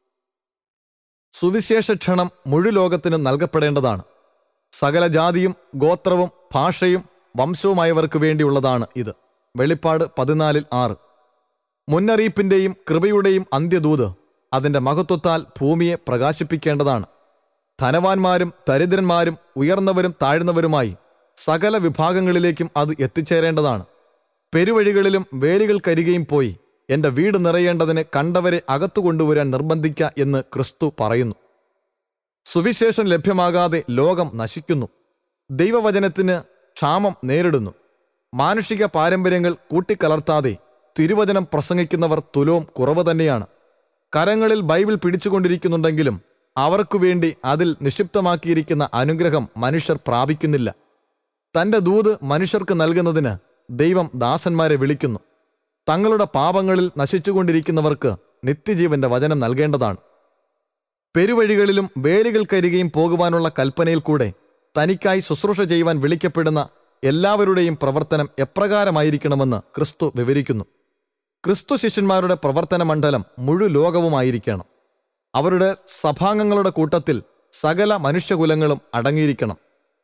സുവിശേഷ ക്ഷണം മുഴുലോകത്തിനും നൽകപ്പെടേണ്ടതാണ് സകല ജാതിയും ഗോത്രവും ഭാഷയും വംശവുമായവർക്ക് വേണ്ടിയുള്ളതാണ് ഇത് വെളിപ്പാട് പതിനാലിൽ ആറ് മുന്നറിയിപ്പിന്റെയും കൃപയുടെയും അന്ത്യദൂത് അതിന്റെ മഹത്വത്താൽ ഭൂമിയെ പ്രകാശിപ്പിക്കേണ്ടതാണ് ധനവാന്മാരും ദരിദ്രന്മാരും ഉയർന്നവരും താഴ്ന്നവരുമായി സകല വിഭാഗങ്ങളിലേക്കും അത് എത്തിച്ചേരേണ്ടതാണ് പെരുവഴികളിലും വേലികൾക്കരികയും പോയി എന്റെ വീട് നിറയേണ്ടതിന് കണ്ടവരെ അകത്തു കൊണ്ടുവരാൻ നിർബന്ധിക്ക എന്ന് ക്രിസ്തു പറയുന്നു സുവിശേഷം ലഭ്യമാകാതെ ലോകം നശിക്കുന്നു ദൈവവചനത്തിന് ക്ഷാമം നേരിടുന്നു മാനുഷിക പാരമ്പര്യങ്ങൾ കൂട്ടിക്കലർത്താതെ തിരുവചനം പ്രസംഗിക്കുന്നവർ തുലവും കുറവ് തന്നെയാണ് കരങ്ങളിൽ ബൈബിൾ പിടിച്ചുകൊണ്ടിരിക്കുന്നുണ്ടെങ്കിലും അവർക്കു വേണ്ടി അതിൽ നിക്ഷിപ്തമാക്കിയിരിക്കുന്ന അനുഗ്രഹം മനുഷ്യർ പ്രാപിക്കുന്നില്ല തന്റെ ദൂത് മനുഷ്യർക്ക് നൽകുന്നതിന് ദൈവം ദാസന്മാരെ വിളിക്കുന്നു തങ്ങളുടെ പാപങ്ങളിൽ നശിച്ചുകൊണ്ടിരിക്കുന്നവർക്ക് നിത്യജീവന്റെ വചനം നൽകേണ്ടതാണ് പെരുവഴികളിലും വേലികൾക്കരികയും പോകുവാനുള്ള കൽപ്പനയിൽ കൂടെ തനിക്കായി ശുശ്രൂഷ ചെയ്യുവാൻ വിളിക്കപ്പെടുന്ന എല്ലാവരുടെയും പ്രവർത്തനം എപ്രകാരമായിരിക്കണമെന്ന് ക്രിസ്തു വിവരിക്കുന്നു ക്രിസ്തു ശിഷ്യന്മാരുടെ പ്രവർത്തന മണ്ഡലം മുഴുലോകവുമായിരിക്കണം അവരുടെ സഭാംഗങ്ങളുടെ കൂട്ടത്തിൽ സകല മനുഷ്യകുലങ്ങളും അടങ്ങിയിരിക്കണം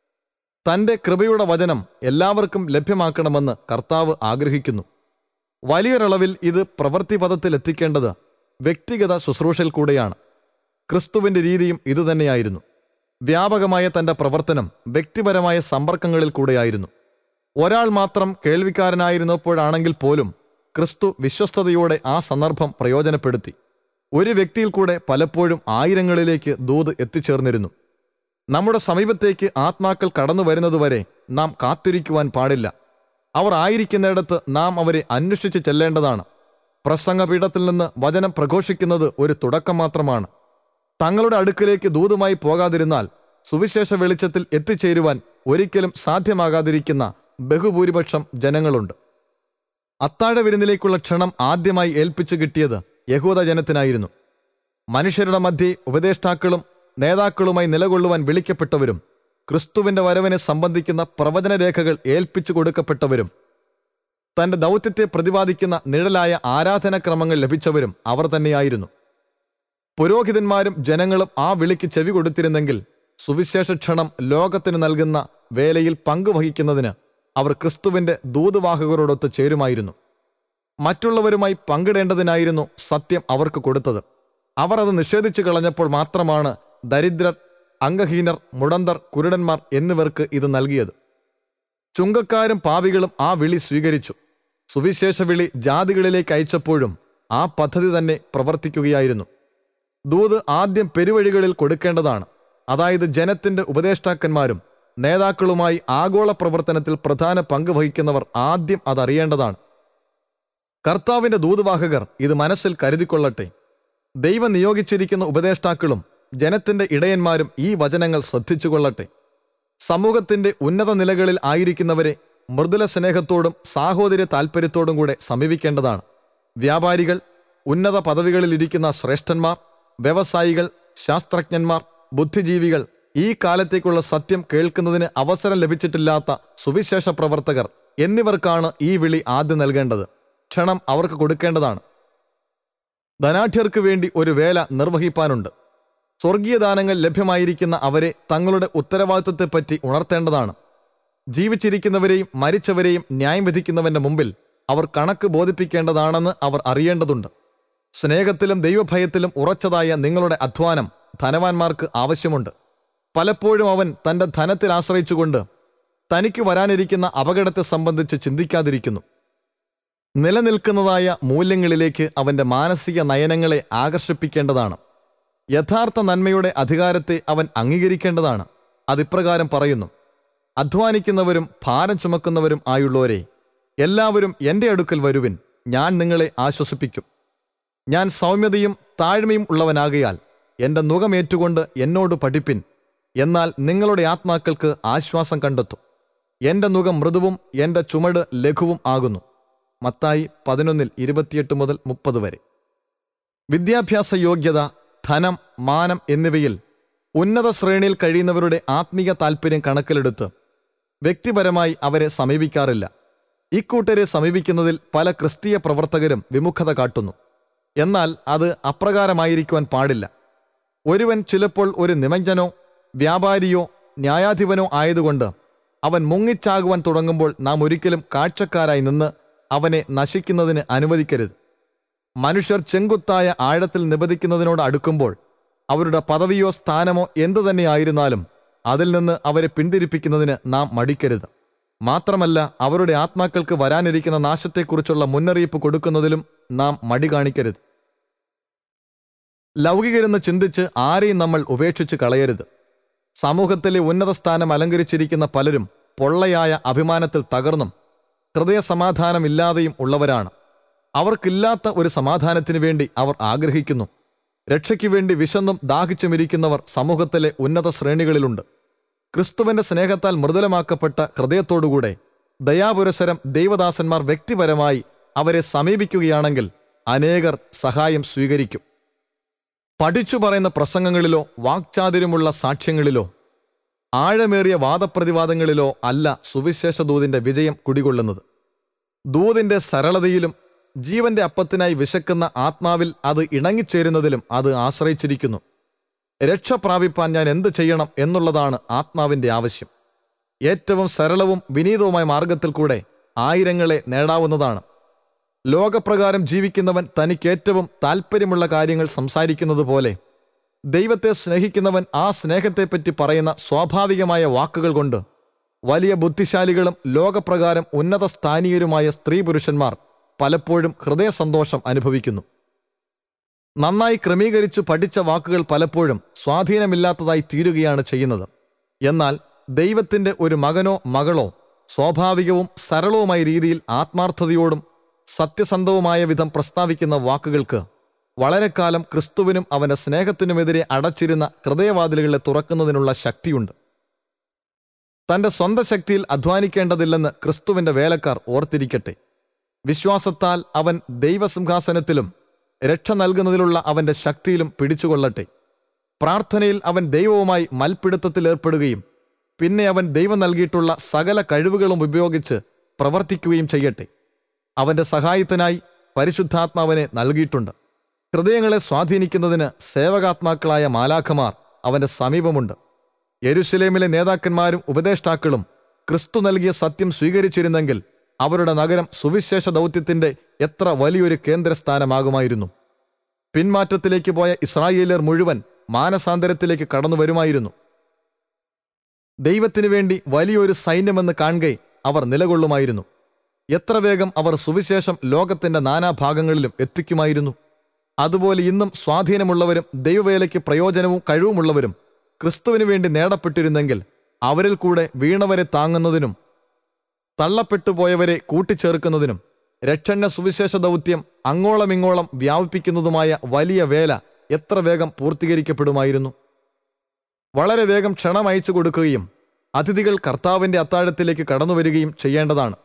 തന്റെ കൃപയുടെ വചനം എല്ലാവർക്കും ലഭ്യമാക്കണമെന്ന് കർത്താവ് ആഗ്രഹിക്കുന്നു വലിയൊരളവിൽ ഇത് പ്രവൃത്തിപഥത്തിൽ എത്തിക്കേണ്ടത് വ്യക്തിഗത ശുശ്രൂഷയിൽ കൂടെയാണ് ക്രിസ്തുവിന്റെ രീതിയും ഇതുതന്നെയായിരുന്നു വ്യാപകമായ തന്റെ പ്രവർത്തനം വ്യക്തിപരമായ സമ്പർക്കങ്ങളിൽ കൂടെയായിരുന്നു ഒരാൾ മാത്രം കേൾവിക്കാരനായിരുന്നപ്പോഴാണെങ്കിൽ പോലും ക്രിസ്തു വിശ്വസ്തയോടെ ആ സന്ദർഭം പ്രയോജനപ്പെടുത്തി ഒരു വ്യക്തിയിൽ കൂടെ പലപ്പോഴും ആയിരങ്ങളിലേക്ക് ദൂത് എത്തിച്ചേർന്നിരുന്നു നമ്മുടെ സമീപത്തേക്ക് ആത്മാക്കൾ കടന്നു വരുന്നതുവരെ നാം കാത്തിരിക്കുവാൻ പാടില്ല അവർ ആയിരിക്കുന്നിടത്ത് നാം അവരെ അന്വേഷിച്ച് ചെല്ലേണ്ടതാണ് പ്രസംഗപീഠത്തിൽ നിന്ന് വചനം പ്രഘോഷിക്കുന്നത് ഒരു തുടക്കം മാത്രമാണ് തങ്ങളുടെ അടുക്കിലേക്ക് ദൂതുമായി പോകാതിരുന്നാൽ സുവിശേഷ വെളിച്ചത്തിൽ എത്തിച്ചേരുവാൻ ഒരിക്കലും സാധ്യമാകാതിരിക്കുന്ന ബഹുഭൂരിപക്ഷം ജനങ്ങളുണ്ട് അത്താഴ വിരുന്നിലേക്കുള്ള ക്ഷണം ആദ്യമായി ഏൽപ്പിച്ചു കിട്ടിയത് യഹൂദ ജനത്തിനായിരുന്നു മനുഷ്യരുടെ മധ്യേ ഉപദേഷ്ടാക്കളും നേതാക്കളുമായി നിലകൊള്ളുവാൻ വിളിക്കപ്പെട്ടവരും ക്രിസ്തുവിന്റെ വരവിനെ സംബന്ധിക്കുന്ന പ്രവചനരേഖകൾ ഏൽപ്പിച്ചു കൊടുക്കപ്പെട്ടവരും തന്റെ ദൗത്യത്തെ പ്രതിപാദിക്കുന്ന നിഴലായ ആരാധനാക്രമങ്ങൾ ലഭിച്ചവരും അവർ തന്നെയായിരുന്നു പുരോഹിതന്മാരും ജനങ്ങളും ആ വിളിക്ക് ചെവി കൊടുത്തിരുന്നെങ്കിൽ സുവിശേഷ ക്ഷണം ലോകത്തിന് നൽകുന്ന വേലയിൽ പങ്കുവഹിക്കുന്നതിന് അവർ ക്രിസ്തുവിന്റെ ദൂതുവാഹകരോടൊത്ത് ചേരുമായിരുന്നു മറ്റുള്ളവരുമായി പങ്കിടേണ്ടതിനായിരുന്നു സത്യം അവർക്ക് കൊടുത്തത് അവർ അത് നിഷേധിച്ചു കളഞ്ഞപ്പോൾ മാത്രമാണ് ദരിദ്രർ അംഗഹീനർ മുടന്തർ കുരുടന്മാർ എന്നിവർക്ക് ഇത് നൽകിയത് ചുങ്കക്കാരും പാവികളും ആ വിളി സ്വീകരിച്ചു സുവിശേഷ വിളി ജാതികളിലേക്ക് അയച്ചപ്പോഴും ആ പദ്ധതി തന്നെ പ്രവർത്തിക്കുകയായിരുന്നു ദൂത് ആദ്യം പെരുവഴികളിൽ കൊടുക്കേണ്ടതാണ് അതായത് ജനത്തിന്റെ ഉപദേഷ്ടാക്കന്മാരും നേതാക്കളുമായി ആഗോള പ്രവർത്തനത്തിൽ പ്രധാന പങ്ക് വഹിക്കുന്നവർ ആദ്യം അതറിയേണ്ടതാണ് കർത്താവിന്റെ ദൂതുവാഹകർ ഇത് മനസ്സിൽ കരുതിക്കൊള്ളട്ടെ ദൈവം നിയോഗിച്ചിരിക്കുന്ന ഉപദേഷ്ടാക്കളും ജനത്തിന്റെ ഇടയന്മാരും ഈ വചനങ്ങൾ ശ്രദ്ധിച്ചുകൊള്ളട്ടെ സമൂഹത്തിന്റെ ഉന്നത നിലകളിൽ ആയിരിക്കുന്നവരെ മൃദുല സ്നേഹത്തോടും സാഹോദര്യ താൽപ്പര്യത്തോടും കൂടെ സമീപിക്കേണ്ടതാണ് വ്യാപാരികൾ ഉന്നത പദവികളിൽ ഇരിക്കുന്ന ശ്രേഷ്ഠന്മാർ വ്യവസായികൾ ശാസ്ത്രജ്ഞന്മാർ ബുദ്ധിജീവികൾ ഈ കാലത്തേക്കുള്ള സത്യം കേൾക്കുന്നതിന് അവസരം ലഭിച്ചിട്ടില്ലാത്ത സുവിശേഷ പ്രവർത്തകർ എന്നിവർക്കാണ് ഈ വിളി ആദ്യം നൽകേണ്ടത് ക്ഷണം അവർക്ക് കൊടുക്കേണ്ടതാണ് ധനാഢ്യർക്ക് വേണ്ടി ഒരു വേല നിർവഹിപ്പാനുണ്ട് സ്വർഗീയ ദാനങ്ങൾ ലഭ്യമായിരിക്കുന്ന അവരെ തങ്ങളുടെ ഉത്തരവാദിത്വത്തെപ്പറ്റി ഉണർത്തേണ്ടതാണ് ജീവിച്ചിരിക്കുന്നവരെയും മരിച്ചവരെയും ന്യായം വിധിക്കുന്നവന്റെ മുമ്പിൽ അവർ കണക്ക് ബോധിപ്പിക്കേണ്ടതാണെന്ന് അവർ അറിയേണ്ടതുണ്ട് സ്നേഹത്തിലും ദൈവഭയത്തിലും ഉറച്ചതായ നിങ്ങളുടെ അധ്വാനം ധനവാന്മാർക്ക് ആവശ്യമുണ്ട് പലപ്പോഴും അവൻ തന്റെ ധനത്തിൽ ആശ്രയിച്ചുകൊണ്ട് തനിക്ക് വരാനിരിക്കുന്ന അപകടത്തെ സംബന്ധിച്ച് ചിന്തിക്കാതിരിക്കുന്നു നിലനിൽക്കുന്നതായ മൂല്യങ്ങളിലേക്ക് അവന്റെ മാനസിക നയനങ്ങളെ ആകർഷിപ്പിക്കേണ്ടതാണ് യഥാർത്ഥ നന്മയുടെ അധികാരത്തെ അവൻ അംഗീകരിക്കേണ്ടതാണ് അതിപ്രകാരം പറയുന്നു അധ്വാനിക്കുന്നവരും ഭാരം ചുമക്കുന്നവരും ആയുള്ളവരെ എല്ലാവരും എന്റെ അടുക്കൽ വരുവിൻ ഞാൻ നിങ്ങളെ ആശ്വസിപ്പിക്കും ഞാൻ സൗമ്യതയും താഴ്മയും ഉള്ളവനാകയാൽ എന്റെ നുഖമേറ്റുകൊണ്ട് എന്നോട് പഠിപ്പിൻ എന്നാൽ നിങ്ങളുടെ ആത്മാക്കൾക്ക് ആശ്വാസം കണ്ടെത്തും എന്റെ നുഖം മൃദുവും എന്റെ ചുമട് ലഘുവും ആകുന്നു മത്തായി പതിനൊന്നിൽ ഇരുപത്തിയെട്ട് മുതൽ മുപ്പത് വരെ വിദ്യാഭ്യാസ യോഗ്യത ധനം മാനം എന്നിവയിൽ ഉന്നത ശ്രേണിയിൽ കഴിയുന്നവരുടെ ആത്മീയ താൽപ്പര്യം കണക്കിലെടുത്ത് വ്യക്തിപരമായി അവരെ സമീപിക്കാറില്ല ഇക്കൂട്ടരെ സമീപിക്കുന്നതിൽ പല ക്രിസ്തീയ പ്രവർത്തകരും വിമുഖത കാട്ടുന്നു എന്നാൽ അത് അപ്രകാരമായിരിക്കുവാൻ പാടില്ല ഒരുവൻ ചിലപ്പോൾ ഒരു നിമഞ്ജനോ വ്യാപാരിയോ ന്യായാധിപനോ ആയതുകൊണ്ട് അവൻ മുങ്ങിച്ചാകുവാൻ തുടങ്ങുമ്പോൾ നാം ഒരിക്കലും കാഴ്ചക്കാരായി നിന്ന് അവനെ നശിക്കുന്നതിന് അനുവദിക്കരുത് മനുഷ്യർ ചെങ്കുത്തായ ആഴത്തിൽ നിബദിക്കുന്നതിനോട് അടുക്കുമ്പോൾ അവരുടെ പദവിയോ സ്ഥാനമോ എന്തു തന്നെയായിരുന്നാലും അതിൽ നിന്ന് അവരെ പിന്തിരിപ്പിക്കുന്നതിന് നാം മടിക്കരുത് മാത്രമല്ല അവരുടെ ആത്മാക്കൾക്ക് വരാനിരിക്കുന്ന നാശത്തെക്കുറിച്ചുള്ള മുന്നറിയിപ്പ് കൊടുക്കുന്നതിലും നാം മടി കാണിക്കരുത് ലൗകികരെന്ന് ചിന്തിച്ച് ആരെയും നമ്മൾ ഉപേക്ഷിച്ച് കളയരുത് സമൂഹത്തിലെ ഉന്നത സ്ഥാനം അലങ്കരിച്ചിരിക്കുന്ന പലരും പൊള്ളയായ അഭിമാനത്തിൽ തകർന്നും ഹൃദയ സമാധാനമില്ലാതെയും ഉള്ളവരാണ് അവർക്കില്ലാത്ത ഒരു സമാധാനത്തിനു വേണ്ടി അവർ ആഗ്രഹിക്കുന്നു രക്ഷയ്ക്ക് വേണ്ടി വിശന്നും ദാഹിച്ചുമിരിക്കുന്നവർ സമൂഹത്തിലെ ഉന്നത ശ്രേണികളിലുണ്ട് ക്രിസ്തുവിന്റെ സ്നേഹത്താൽ മൃദുലമാക്കപ്പെട്ട ഹൃദയത്തോടുകൂടെ ദയാപുരസരം ദൈവദാസന്മാർ വ്യക്തിപരമായി അവരെ സമീപിക്കുകയാണെങ്കിൽ അനേകർ സഹായം സ്വീകരിക്കും പഠിച്ചു പറയുന്ന പ്രസംഗങ്ങളിലോ വാക്ചാതുര്യമുള്ള സാക്ഷ്യങ്ങളിലോ ആഴമേറിയ വാദപ്രതിവാദങ്ങളിലോ അല്ല സുവിശേഷ ദൂതിന്റെ വിജയം കുടികൊള്ളുന്നത് ദൂതിന്റെ സരളതയിലും ജീവന്റെ അപ്പത്തിനായി വിശക്കുന്ന ആത്മാവിൽ അത് ഇണങ്ങിച്ചേരുന്നതിലും അത് ആശ്രയിച്ചിരിക്കുന്നു രക്ഷ പ്രാപിപ്പാൻ ഞാൻ എന്ത് ചെയ്യണം എന്നുള്ളതാണ് ആത്മാവിന്റെ ആവശ്യം ഏറ്റവും സരളവും വിനീതവുമായ മാർഗത്തിൽ കൂടെ ആയിരങ്ങളെ നേടാവുന്നതാണ് ലോകപ്രകാരം ജീവിക്കുന്നവൻ തനിക്ക് ഏറ്റവും താല്പര്യമുള്ള കാര്യങ്ങൾ സംസാരിക്കുന്നത് പോലെ ദൈവത്തെ സ്നേഹിക്കുന്നവൻ ആ സ്നേഹത്തെപ്പറ്റി പറയുന്ന സ്വാഭാവികമായ വാക്കുകൾ കൊണ്ട് വലിയ ബുദ്ധിശാലികളും ലോകപ്രകാരം ഉന്നത സ്ഥാനീയരുമായ സ്ത്രീ പുരുഷന്മാർ പലപ്പോഴും ഹൃദയസന്തോഷം അനുഭവിക്കുന്നു നന്നായി ക്രമീകരിച്ചു പഠിച്ച വാക്കുകൾ പലപ്പോഴും സ്വാധീനമില്ലാത്തതായി തീരുകയാണ് ചെയ്യുന്നത് എന്നാൽ ദൈവത്തിന്റെ ഒരു മകനോ മകളോ സ്വാഭാവികവും സരളവുമായ രീതിയിൽ ആത്മാർത്ഥതയോടും സത്യസന്ധവുമായ വിധം പ്രസ്താവിക്കുന്ന വാക്കുകൾക്ക് വളരെ കാലം ക്രിസ്തുവിനും അവന്റെ സ്നേഹത്തിനുമെതിരെ അടച്ചിരുന്ന ഹൃദയവാതിലുകളെ തുറക്കുന്നതിനുള്ള ശക്തിയുണ്ട് തന്റെ സ്വന്തം ശക്തിയിൽ അധ്വാനിക്കേണ്ടതില്ലെന്ന് ക്രിസ്തുവിന്റെ വേലക്കാർ ഓർത്തിരിക്കട്ടെ വിശ്വാസത്താൽ അവൻ ദൈവസിംഹാസനത്തിലും രക്ഷ നൽകുന്നതിലുള്ള അവന്റെ ശക്തിയിലും പിടിച്ചുകൊള്ളട്ടെ പ്രാർത്ഥനയിൽ അവൻ ദൈവവുമായി മൽപ്പിടുത്തത്തിൽ ഏർപ്പെടുകയും പിന്നെ അവൻ ദൈവം നൽകിയിട്ടുള്ള സകല കഴിവുകളും ഉപയോഗിച്ച് പ്രവർത്തിക്കുകയും ചെയ്യട്ടെ അവന്റെ സഹായത്തിനായി പരിശുദ്ധാത്മാവിനെ നൽകിയിട്ടുണ്ട് ഹൃദയങ്ങളെ സ്വാധീനിക്കുന്നതിന് സേവകാത്മാക്കളായ മാലാഖമാർ അവന്റെ സമീപമുണ്ട് യെരുശലേമിലെ നേതാക്കന്മാരും ഉപദേഷ്ടാക്കളും ക്രിസ്തു നൽകിയ സത്യം സ്വീകരിച്ചിരുന്നെങ്കിൽ അവരുടെ നഗരം സുവിശേഷ ദൗത്യത്തിന്റെ എത്ര വലിയൊരു കേന്ദ്രസ്ഥാനമാകുമായിരുന്നു പിന്മാറ്റത്തിലേക്ക് പോയ ഇസ്രായേലിയർ മുഴുവൻ മാനസാന്തരത്തിലേക്ക് കടന്നു വരുമായിരുന്നു ദൈവത്തിനു വേണ്ടി വലിയൊരു സൈന്യമെന്ന് കാണുകെ അവർ നിലകൊള്ളുമായിരുന്നു എത്ര വേഗം അവർ സുവിശേഷം ലോകത്തിന്റെ നാനാഭാഗങ്ങളിലും എത്തിക്കുമായിരുന്നു അതുപോലെ ഇന്നും സ്വാധീനമുള്ളവരും ദൈവവേലയ്ക്ക് പ്രയോജനവും കഴിവുമുള്ളവരും ക്രിസ്തുവിനു വേണ്ടി നേടപ്പെട്ടിരുന്നെങ്കിൽ അവരിൽ കൂടെ വീണവരെ താങ്ങുന്നതിനും തള്ളപ്പെട്ടുപോയവരെ കൂട്ടിച്ചേർക്കുന്നതിനും രക്ഷണ്യ സുവിശേഷ ദൗത്യം അങ്ങോളമിങ്ങോളം വ്യാപിപ്പിക്കുന്നതുമായ വലിയ വേല എത്ര വേഗം പൂർത്തീകരിക്കപ്പെടുമായിരുന്നു വളരെ വേഗം ക്ഷണം അയച്ചു കൊടുക്കുകയും അതിഥികൾ കർത്താവിന്റെ അത്താഴത്തിലേക്ക് കടന്നുവരികയും ചെയ്യേണ്ടതാണ്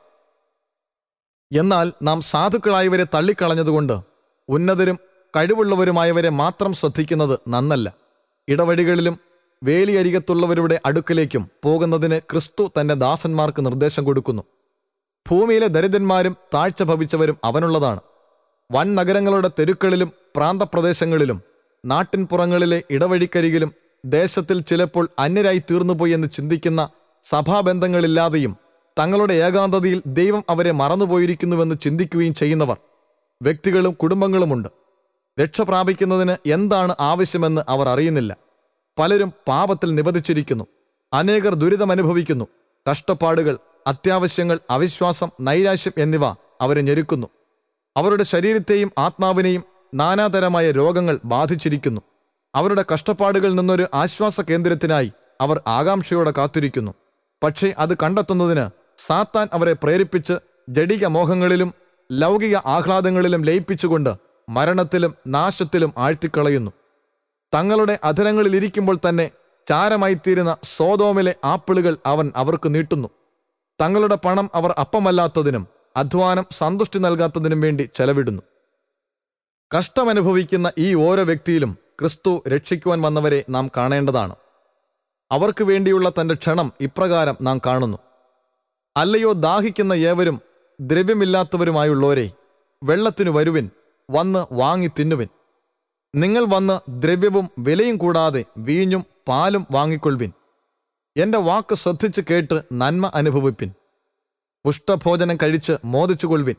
എന്നാൽ നാം സാധുക്കളായവരെ തള്ളിക്കളഞ്ഞതുകൊണ്ട് ഉന്നതരും കഴിവുള്ളവരുമായവരെ മാത്രം ശ്രദ്ധിക്കുന്നത് നന്നല്ല ഇടവഴികളിലും വേലിയരികത്തുള്ളവരുടെ അടുക്കലേക്കും പോകുന്നതിന് ക്രിസ്തു തന്റെ ദാസന്മാർക്ക് നിർദ്ദേശം കൊടുക്കുന്നു ഭൂമിയിലെ ദരിദ്രന്മാരും താഴ്ച ഭവിച്ചവരും അവനുള്ളതാണ് വൻ നഗരങ്ങളുടെ തെരുക്കളിലും പ്രാന്തപ്രദേശങ്ങളിലും നാട്ടിൻപുറങ്ങളിലെ ഇടവഴിക്കരികിലും ദേശത്തിൽ ചിലപ്പോൾ അന്യരായി തീർന്നുപോയി എന്ന് ചിന്തിക്കുന്ന സഭാബന്ധങ്ങളില്ലാതെയും തങ്ങളുടെ ഏകാന്തതയിൽ ദൈവം അവരെ മറന്നുപോയിരിക്കുന്നുവെന്ന് ചിന്തിക്കുകയും ചെയ്യുന്നവർ വ്യക്തികളും കുടുംബങ്ങളുമുണ്ട് രക്ഷ പ്രാപിക്കുന്നതിന് എന്താണ് ആവശ്യമെന്ന് അവർ അറിയുന്നില്ല പലരും പാപത്തിൽ നിബന്ധിച്ചിരിക്കുന്നു അനേകർ ദുരിതമനുഭവിക്കുന്നു കഷ്ടപ്പാടുകൾ അത്യാവശ്യങ്ങൾ അവിശ്വാസം നൈരാശ്യം എന്നിവ അവരെ ഞെരുക്കുന്നു അവരുടെ ശരീരത്തെയും ആത്മാവിനെയും നാനാതരമായ രോഗങ്ങൾ ബാധിച്ചിരിക്കുന്നു അവരുടെ കഷ്ടപ്പാടുകളിൽ നിന്നൊരു ആശ്വാസ കേന്ദ്രത്തിനായി അവർ ആകാംക്ഷയോടെ കാത്തിരിക്കുന്നു പക്ഷേ അത് കണ്ടെത്തുന്നതിന് സാത്താൻ അവരെ പ്രേരിപ്പിച്ച് ജഡിക മോഹങ്ങളിലും ലൗകിക ആഹ്ലാദങ്ങളിലും ലയിപ്പിച്ചുകൊണ്ട് മരണത്തിലും നാശത്തിലും ആഴ്ത്തിക്കളയുന്നു തങ്ങളുടെ അധരങ്ങളിൽ ഇരിക്കുമ്പോൾ തന്നെ ചാരമായിത്തീരുന്ന സോതോമിലെ ആപ്പിളുകൾ അവൻ അവർക്ക് നീട്ടുന്നു തങ്ങളുടെ പണം അവർ അപ്പമല്ലാത്തതിനും അധ്വാനം സന്തുഷ്ടി നൽകാത്തതിനും വേണ്ടി ചെലവിടുന്നു കഷ്ടമനുഭവിക്കുന്ന ഈ ഓരോ വ്യക്തിയിലും ക്രിസ്തു രക്ഷിക്കുവാൻ വന്നവരെ നാം കാണേണ്ടതാണ് അവർക്ക് വേണ്ടിയുള്ള തന്റെ ക്ഷണം ഇപ്രകാരം നാം കാണുന്നു അല്ലയോ ദാഹിക്കുന്ന ഏവരും ദ്രവ്യമില്ലാത്തവരുമായുള്ളവരെ വെള്ളത്തിനു വരുവിൻ വന്ന് വാങ്ങി തിന്നുവിൻ നിങ്ങൾ വന്ന് ദ്രവ്യവും വിലയും കൂടാതെ വീഞ്ഞും പാലും വാങ്ങിക്കൊള്ളുവിൻ എന്റെ വാക്ക് ശ്രദ്ധിച്ച് കേട്ട് നന്മ അനുഭവിപ്പിൻ പുഷ്ടഭോജനം കഴിച്ച് മോദിച്ചുകൊള്ളുവിൻ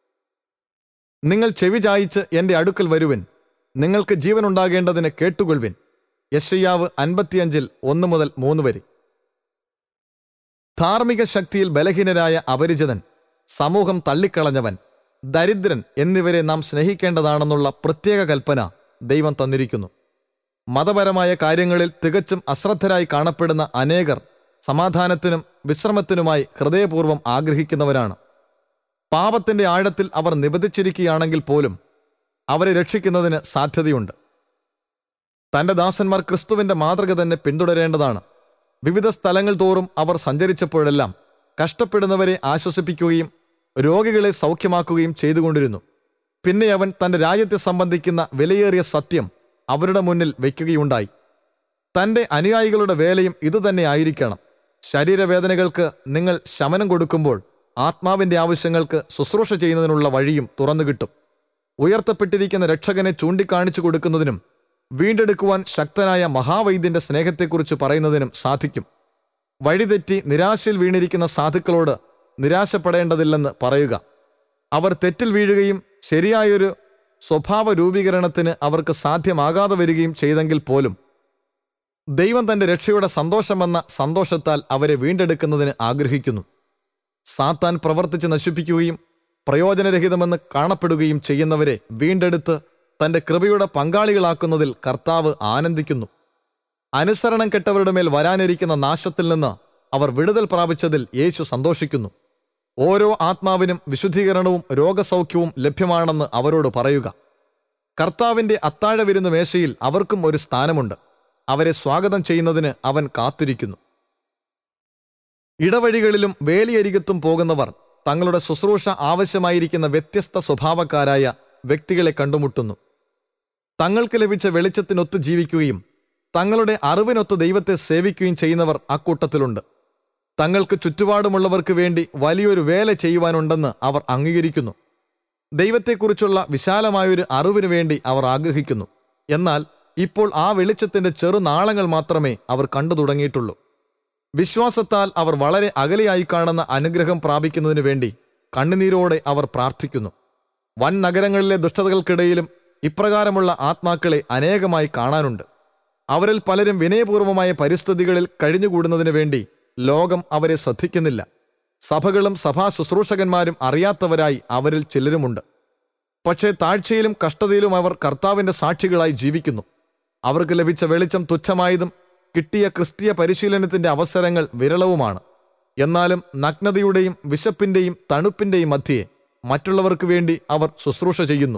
നിങ്ങൾ ചെവി ചായിച്ച് എന്റെ അടുക്കൽ വരുവിൻ നിങ്ങൾക്ക് ജീവനുണ്ടാകേണ്ടതിന് കേട്ടുകൊള്ളുവിൻ യശയ്യാവ് അൻപത്തിയഞ്ചിൽ ഒന്ന് മുതൽ മൂന്ന് വരെ ധാർമ്മിക ശക്തിയിൽ ബലഹീനരായ അപരിചിതൻ സമൂഹം തള്ളിക്കളഞ്ഞവൻ ദരിദ്രൻ എന്നിവരെ നാം സ്നേഹിക്കേണ്ടതാണെന്നുള്ള പ്രത്യേക കൽപ്പന ദൈവം തന്നിരിക്കുന്നു മതപരമായ കാര്യങ്ങളിൽ തികച്ചും അശ്രദ്ധരായി കാണപ്പെടുന്ന അനേകർ സമാധാനത്തിനും വിശ്രമത്തിനുമായി ഹൃദയപൂർവ്വം ആഗ്രഹിക്കുന്നവരാണ് പാപത്തിന്റെ ആഴത്തിൽ അവർ നിബന്ധിച്ചിരിക്കുകയാണെങ്കിൽ പോലും അവരെ രക്ഷിക്കുന്നതിന് സാധ്യതയുണ്ട് തന്റെ ദാസന്മാർ ക്രിസ്തുവിന്റെ മാതൃക തന്നെ പിന്തുടരേണ്ടതാണ് വിവിധ സ്ഥലങ്ങൾ തോറും അവർ സഞ്ചരിച്ചപ്പോഴെല്ലാം കഷ്ടപ്പെടുന്നവരെ ആശ്വസിപ്പിക്കുകയും രോഗികളെ സൗഖ്യമാക്കുകയും ചെയ്തുകൊണ്ടിരുന്നു പിന്നെ അവൻ തന്റെ രാജ്യത്തെ സംബന്ധിക്കുന്ന വിലയേറിയ സത്യം അവരുടെ മുന്നിൽ വയ്ക്കുകയുണ്ടായി തന്റെ അനുയായികളുടെ വേലയും ഇതുതന്നെ ആയിരിക്കണം ശരീരവേദനകൾക്ക് നിങ്ങൾ ശമനം കൊടുക്കുമ്പോൾ ആത്മാവിന്റെ ആവശ്യങ്ങൾക്ക് ശുശ്രൂഷ ചെയ്യുന്നതിനുള്ള വഴിയും തുറന്നു കിട്ടും ഉയർത്തപ്പെട്ടിരിക്കുന്ന രക്ഷകനെ ചൂണ്ടിക്കാണിച്ചു കൊടുക്കുന്നതിനും വീണ്ടെടുക്കുവാൻ ശക്തനായ മഹാവൈദ്യന്റെ സ്നേഹത്തെക്കുറിച്ച് പറയുന്നതിനും സാധിക്കും വഴിതെറ്റി നിരാശയിൽ വീണിരിക്കുന്ന സാധുക്കളോട് നിരാശപ്പെടേണ്ടതില്ലെന്ന് പറയുക അവർ തെറ്റിൽ വീഴുകയും ശരിയായൊരു സ്വഭാവ രൂപീകരണത്തിന് അവർക്ക് സാധ്യമാകാതെ വരികയും ചെയ്തെങ്കിൽ പോലും ദൈവം തന്റെ രക്ഷയുടെ സന്തോഷമെന്ന സന്തോഷത്താൽ അവരെ വീണ്ടെടുക്കുന്നതിന് ആഗ്രഹിക്കുന്നു സാത്താൻ പ്രവർത്തിച്ച് നശിപ്പിക്കുകയും പ്രയോജനരഹിതമെന്ന് കാണപ്പെടുകയും ചെയ്യുന്നവരെ വീണ്ടെടുത്ത് തന്റെ കൃപയുടെ പങ്കാളികളാക്കുന്നതിൽ കർത്താവ് ആനന്ദിക്കുന്നു അനുസരണം കെട്ടവരുടെ മേൽ വരാനിരിക്കുന്ന നാശത്തിൽ നിന്ന് അവർ വിടുതൽ പ്രാപിച്ചതിൽ യേശു സന്തോഷിക്കുന്നു ഓരോ ആത്മാവിനും വിശുദ്ധീകരണവും രോഗസൗഖ്യവും ലഭ്യമാണെന്ന് അവരോട് പറയുക കർത്താവിന്റെ അത്താഴ വിരുന്ന് മേശയിൽ അവർക്കും ഒരു സ്ഥാനമുണ്ട് അവരെ സ്വാഗതം ചെയ്യുന്നതിന് അവൻ കാത്തിരിക്കുന്നു ഇടവഴികളിലും വേലിയരികത്തും പോകുന്നവർ തങ്ങളുടെ ശുശ്രൂഷ ആവശ്യമായിരിക്കുന്ന വ്യത്യസ്ത സ്വഭാവക്കാരായ വ്യക്തികളെ കണ്ടുമുട്ടുന്നു തങ്ങൾക്ക് ലഭിച്ച വെളിച്ചത്തിനൊത്ത് ജീവിക്കുകയും തങ്ങളുടെ അറിവിനൊത്ത് ദൈവത്തെ സേവിക്കുകയും ചെയ്യുന്നവർ അക്കൂട്ടത്തിലുണ്ട് തങ്ങൾക്ക് ചുറ്റുപാടുമുള്ളവർക്ക് വേണ്ടി വലിയൊരു വേല ചെയ്യുവാനുണ്ടെന്ന് അവർ അംഗീകരിക്കുന്നു ദൈവത്തെക്കുറിച്ചുള്ള വിശാലമായൊരു അറിവിനു വേണ്ടി അവർ ആഗ്രഹിക്കുന്നു എന്നാൽ ഇപ്പോൾ ആ വെളിച്ചത്തിന്റെ ചെറുനാളങ്ങൾ മാത്രമേ അവർ കണ്ടു തുടങ്ങിയിട്ടുള്ളൂ വിശ്വാസത്താൽ അവർ വളരെ അകലെയായി കാണുന്ന അനുഗ്രഹം പ്രാപിക്കുന്നതിനു വേണ്ടി കണ്ണുനീരോടെ അവർ പ്രാർത്ഥിക്കുന്നു വൻ നഗരങ്ങളിലെ ദുഷ്ടതകൾക്കിടയിലും ഇപ്രകാരമുള്ള ആത്മാക്കളെ അനേകമായി കാണാനുണ്ട് അവരിൽ പലരും വിനയപൂർവമായ പരിസ്ഥിതികളിൽ കഴിഞ്ഞുകൂടുന്നതിന് വേണ്ടി ലോകം അവരെ ശ്രദ്ധിക്കുന്നില്ല സഭകളും സഭാ ശുശ്രൂഷകന്മാരും അറിയാത്തവരായി അവരിൽ ചിലരുമുണ്ട് പക്ഷേ താഴ്ചയിലും കഷ്ടതയിലും അവർ കർത്താവിന്റെ സാക്ഷികളായി ജീവിക്കുന്നു അവർക്ക് ലഭിച്ച വെളിച്ചം തുച്ഛമായതും കിട്ടിയ ക്രിസ്തീയ പരിശീലനത്തിന്റെ അവസരങ്ങൾ വിരളവുമാണ് എന്നാലും നഗ്നതയുടെയും വിശപ്പിന്റെയും തണുപ്പിന്റെയും മധ്യേ മറ്റുള്ളവർക്ക് വേണ്ടി അവർ ശുശ്രൂഷ ചെയ്യുന്നു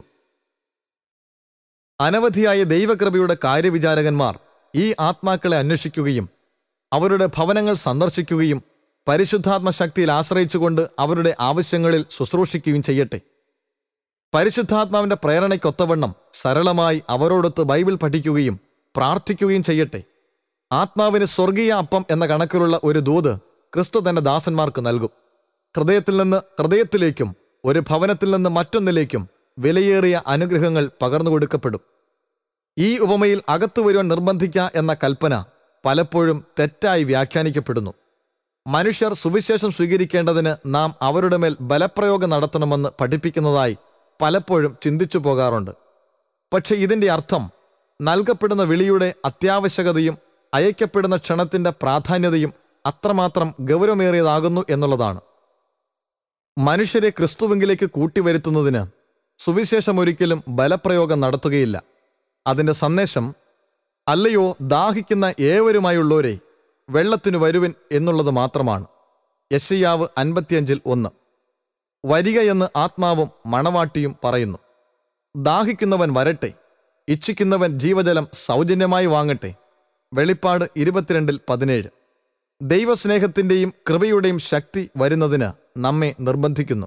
അനവധിയായ ദൈവകൃപയുടെ കാര്യവിചാരകന്മാർ ഈ ആത്മാക്കളെ അന്വേഷിക്കുകയും അവരുടെ ഭവനങ്ങൾ സന്ദർശിക്കുകയും പരിശുദ്ധാത്മ ശക്തിയിൽ ആശ്രയിച്ചുകൊണ്ട് അവരുടെ ആവശ്യങ്ങളിൽ ശുശ്രൂഷിക്കുകയും ചെയ്യട്ടെ പരിശുദ്ധാത്മാവിന്റെ പ്രേരണയ്ക്കൊത്തവണ്ണം സരളമായി അവരോടൊത്ത് ബൈബിൾ പഠിക്കുകയും പ്രാർത്ഥിക്കുകയും ചെയ്യട്ടെ ആത്മാവിന് സ്വർഗീയ അപ്പം എന്ന കണക്കിലുള്ള ഒരു ദൂത് ക്രിസ്തു തന്റെ ദാസന്മാർക്ക് നൽകും ഹൃദയത്തിൽ നിന്ന് ഹൃദയത്തിലേക്കും ഒരു ഭവനത്തിൽ നിന്ന് മറ്റൊന്നിലേക്കും വിലയേറിയ അനുഗ്രഹങ്ങൾ പകർന്നു കൊടുക്കപ്പെടും ഈ ഉപമയിൽ അകത്തു വരുവാൻ നിർബന്ധിക്ക എന്ന കൽപ്പന പലപ്പോഴും തെറ്റായി വ്യാഖ്യാനിക്കപ്പെടുന്നു മനുഷ്യർ സുവിശേഷം സ്വീകരിക്കേണ്ടതിന് നാം അവരുടെ മേൽ ബലപ്രയോഗം നടത്തണമെന്ന് പഠിപ്പിക്കുന്നതായി പലപ്പോഴും ചിന്തിച്ചു പോകാറുണ്ട് പക്ഷെ ഇതിന്റെ അർത്ഥം നൽകപ്പെടുന്ന വിളിയുടെ അത്യാവശ്യകതയും അയക്കപ്പെടുന്ന ക്ഷണത്തിന്റെ പ്രാധാന്യതയും അത്രമാത്രം ഗൗരവമേറിയതാകുന്നു എന്നുള്ളതാണ് മനുഷ്യരെ ക്രിസ്തുവെങ്കിലേക്ക് കൂട്ടിവരുത്തുന്നതിന് സുവിശേഷം ഒരിക്കലും ബലപ്രയോഗം നടത്തുകയില്ല അതിന്റെ സന്ദേശം അല്ലയോ ദാഹിക്കുന്ന ഏവരുമായുള്ളവരെ വെള്ളത്തിനു വരുവിൻ എന്നുള്ളത് മാത്രമാണ് യശയ്യാവ് അൻപത്തിയഞ്ചിൽ ഒന്ന് വരിക എന്ന് ആത്മാവും മണവാട്ടിയും പറയുന്നു ദാഹിക്കുന്നവൻ വരട്ടെ ഇച്ഛിക്കുന്നവൻ ജീവജലം സൗജന്യമായി വാങ്ങട്ടെ വെളിപ്പാട് ഇരുപത്തിരണ്ടിൽ പതിനേഴ് ദൈവസ്നേഹത്തിന്റെയും കൃപയുടെയും ശക്തി വരുന്നതിന് നമ്മെ നിർബന്ധിക്കുന്നു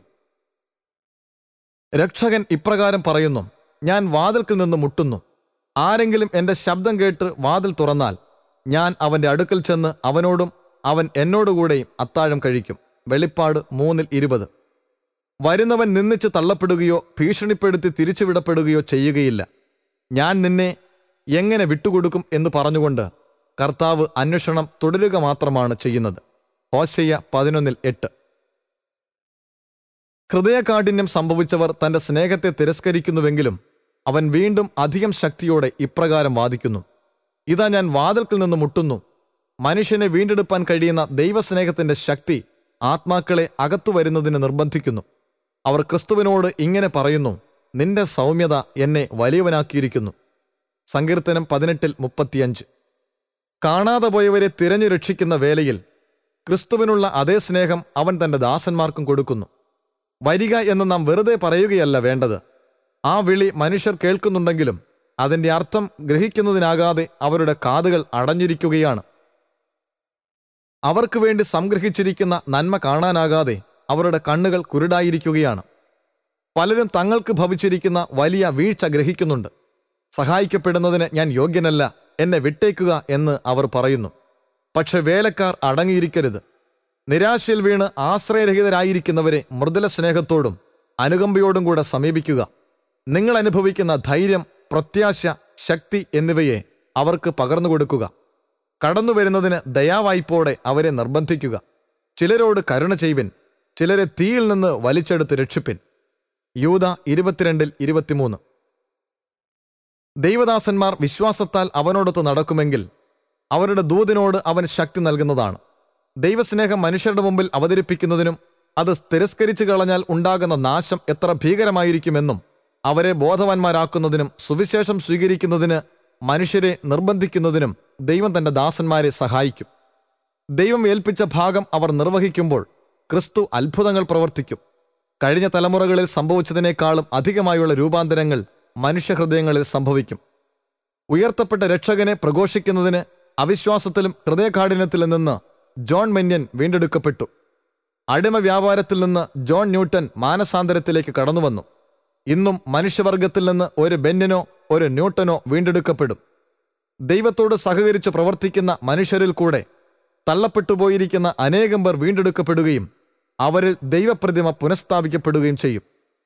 രക്ഷകൻ ഇപ്രകാരം പറയുന്നു ഞാൻ വാതിൽക്കിൽ നിന്ന് മുട്ടുന്നു ആരെങ്കിലും എന്റെ ശബ്ദം കേട്ട് വാതിൽ തുറന്നാൽ ഞാൻ അവന്റെ അടുക്കൽ ചെന്ന് അവനോടും അവൻ എന്നോടുകൂടെയും അത്താഴം കഴിക്കും വെളിപ്പാട് മൂന്നിൽ ഇരുപത് വരുന്നവൻ നിന്നിച്ച് തള്ളപ്പെടുകയോ ഭീഷണിപ്പെടുത്തി തിരിച്ചുവിടപ്പെടുകയോ ചെയ്യുകയില്ല ഞാൻ നിന്നെ എങ്ങനെ വിട്ടുകൊടുക്കും എന്ന് പറഞ്ഞുകൊണ്ട് കർത്താവ് അന്വേഷണം തുടരുക മാത്രമാണ് ചെയ്യുന്നത് ഹോശയ്യ പതിനൊന്നിൽ എട്ട് ഹൃദയകാഠിന്യം സംഭവിച്ചവർ തന്റെ സ്നേഹത്തെ തിരസ്കരിക്കുന്നുവെങ്കിലും അവൻ വീണ്ടും അധികം ശക്തിയോടെ ഇപ്രകാരം വാദിക്കുന്നു ഇതാ ഞാൻ വാതിൽക്കിൽ നിന്ന് മുട്ടുന്നു മനുഷ്യനെ വീണ്ടെടുപ്പാൻ കഴിയുന്ന ദൈവസ്നേഹത്തിന്റെ ശക്തി ആത്മാക്കളെ അകത്തു വരുന്നതിന് നിർബന്ധിക്കുന്നു അവർ ക്രിസ്തുവിനോട് ഇങ്ങനെ പറയുന്നു നിന്റെ സൗമ്യത എന്നെ വലിയവനാക്കിയിരിക്കുന്നു സങ്കീർത്തനം പതിനെട്ടിൽ മുപ്പത്തിയഞ്ച് കാണാതെ പോയവരെ തിരഞ്ഞു രക്ഷിക്കുന്ന വേലയിൽ ക്രിസ്തുവിനുള്ള അതേ സ്നേഹം അവൻ തന്റെ ദാസന്മാർക്കും കൊടുക്കുന്നു വരിക എന്ന് നാം വെറുതെ പറയുകയല്ല വേണ്ടത് ആ വിളി മനുഷ്യർ കേൾക്കുന്നുണ്ടെങ്കിലും അതിന്റെ അർത്ഥം ഗ്രഹിക്കുന്നതിനാകാതെ അവരുടെ കാതുകൾ അടഞ്ഞിരിക്കുകയാണ് അവർക്ക് വേണ്ടി സംഗ്രഹിച്ചിരിക്കുന്ന നന്മ കാണാനാകാതെ അവരുടെ കണ്ണുകൾ കുരുടായിരിക്കുകയാണ് പലരും തങ്ങൾക്ക് ഭവിച്ചിരിക്കുന്ന വലിയ വീഴ്ച ഗ്രഹിക്കുന്നുണ്ട് സഹായിക്കപ്പെടുന്നതിന് ഞാൻ യോഗ്യനല്ല എന്നെ വിട്ടേക്കുക എന്ന് അവർ പറയുന്നു പക്ഷെ വേലക്കാർ അടങ്ങിയിരിക്കരുത് നിരാശയിൽ വീണ് ആശ്രയരഹിതരായിരിക്കുന്നവരെ മൃദുല സ്നേഹത്തോടും അനുകമ്പയോടും കൂടെ സമീപിക്കുക നിങ്ങൾ അനുഭവിക്കുന്ന ധൈര്യം പ്രത്യാശ ശക്തി എന്നിവയെ അവർക്ക് പകർന്നു കൊടുക്കുക കടന്നു വരുന്നതിന് ദയാവായ്പോടെ അവരെ നിർബന്ധിക്കുക ചിലരോട് കരുണ ചെയ്വിൻ ചിലരെ തീയിൽ നിന്ന് വലിച്ചെടുത്ത് രക്ഷിപ്പിൻ യൂത ഇരുപത്തിരണ്ടിൽ ഇരുപത്തിമൂന്ന് ദൈവദാസന്മാർ വിശ്വാസത്താൽ അവനോടൊത്ത് നടക്കുമെങ്കിൽ അവരുടെ ദൂതിനോട് അവൻ ശക്തി നൽകുന്നതാണ് ദൈവസ്നേഹം മനുഷ്യരുടെ മുമ്പിൽ അവതരിപ്പിക്കുന്നതിനും അത് തിരസ്കരിച്ചു കളഞ്ഞാൽ ഉണ്ടാകുന്ന നാശം എത്ര ഭീകരമായിരിക്കുമെന്നും അവരെ ബോധവാന്മാരാക്കുന്നതിനും സുവിശേഷം സ്വീകരിക്കുന്നതിന് മനുഷ്യരെ നിർബന്ധിക്കുന്നതിനും ദൈവം തന്റെ ദാസന്മാരെ സഹായിക്കും ദൈവം ഏൽപ്പിച്ച ഭാഗം അവർ നിർവഹിക്കുമ്പോൾ ക്രിസ്തു അത്ഭുതങ്ങൾ പ്രവർത്തിക്കും കഴിഞ്ഞ തലമുറകളിൽ സംഭവിച്ചതിനേക്കാളും അധികമായുള്ള രൂപാന്തരങ്ങൾ മനുഷ്യഹൃദയങ്ങളിൽ സംഭവിക്കും ഉയർത്തപ്പെട്ട രക്ഷകനെ പ്രഘോഷിക്കുന്നതിന് അവിശ്വാസത്തിലും ഹൃദയകാഠിന്യത്തിലും നിന്ന് ജോൺ മെന്യൻ വീണ്ടെടുക്കപ്പെട്ടു അടിമ വ്യാപാരത്തിൽ നിന്ന് ജോൺ ന്യൂട്ടൻ മാനസാന്തരത്തിലേക്ക് കടന്നുവന്നു ഇന്നും മനുഷ്യവർഗത്തിൽ നിന്ന് ഒരു ബെന്യനോ ഒരു ന്യൂട്ടനോ വീണ്ടെടുക്കപ്പെടും ദൈവത്തോട് സഹകരിച്ച് പ്രവർത്തിക്കുന്ന മനുഷ്യരിൽ കൂടെ തള്ളപ്പെട്ടുപോയിരിക്കുന്ന അനേകം പേർ വീണ്ടെടുക്കപ്പെടുകയും അവരിൽ ദൈവപ്രതിമ പുനഃസ്ഥാപിക്കപ്പെടുകയും ചെയ്യും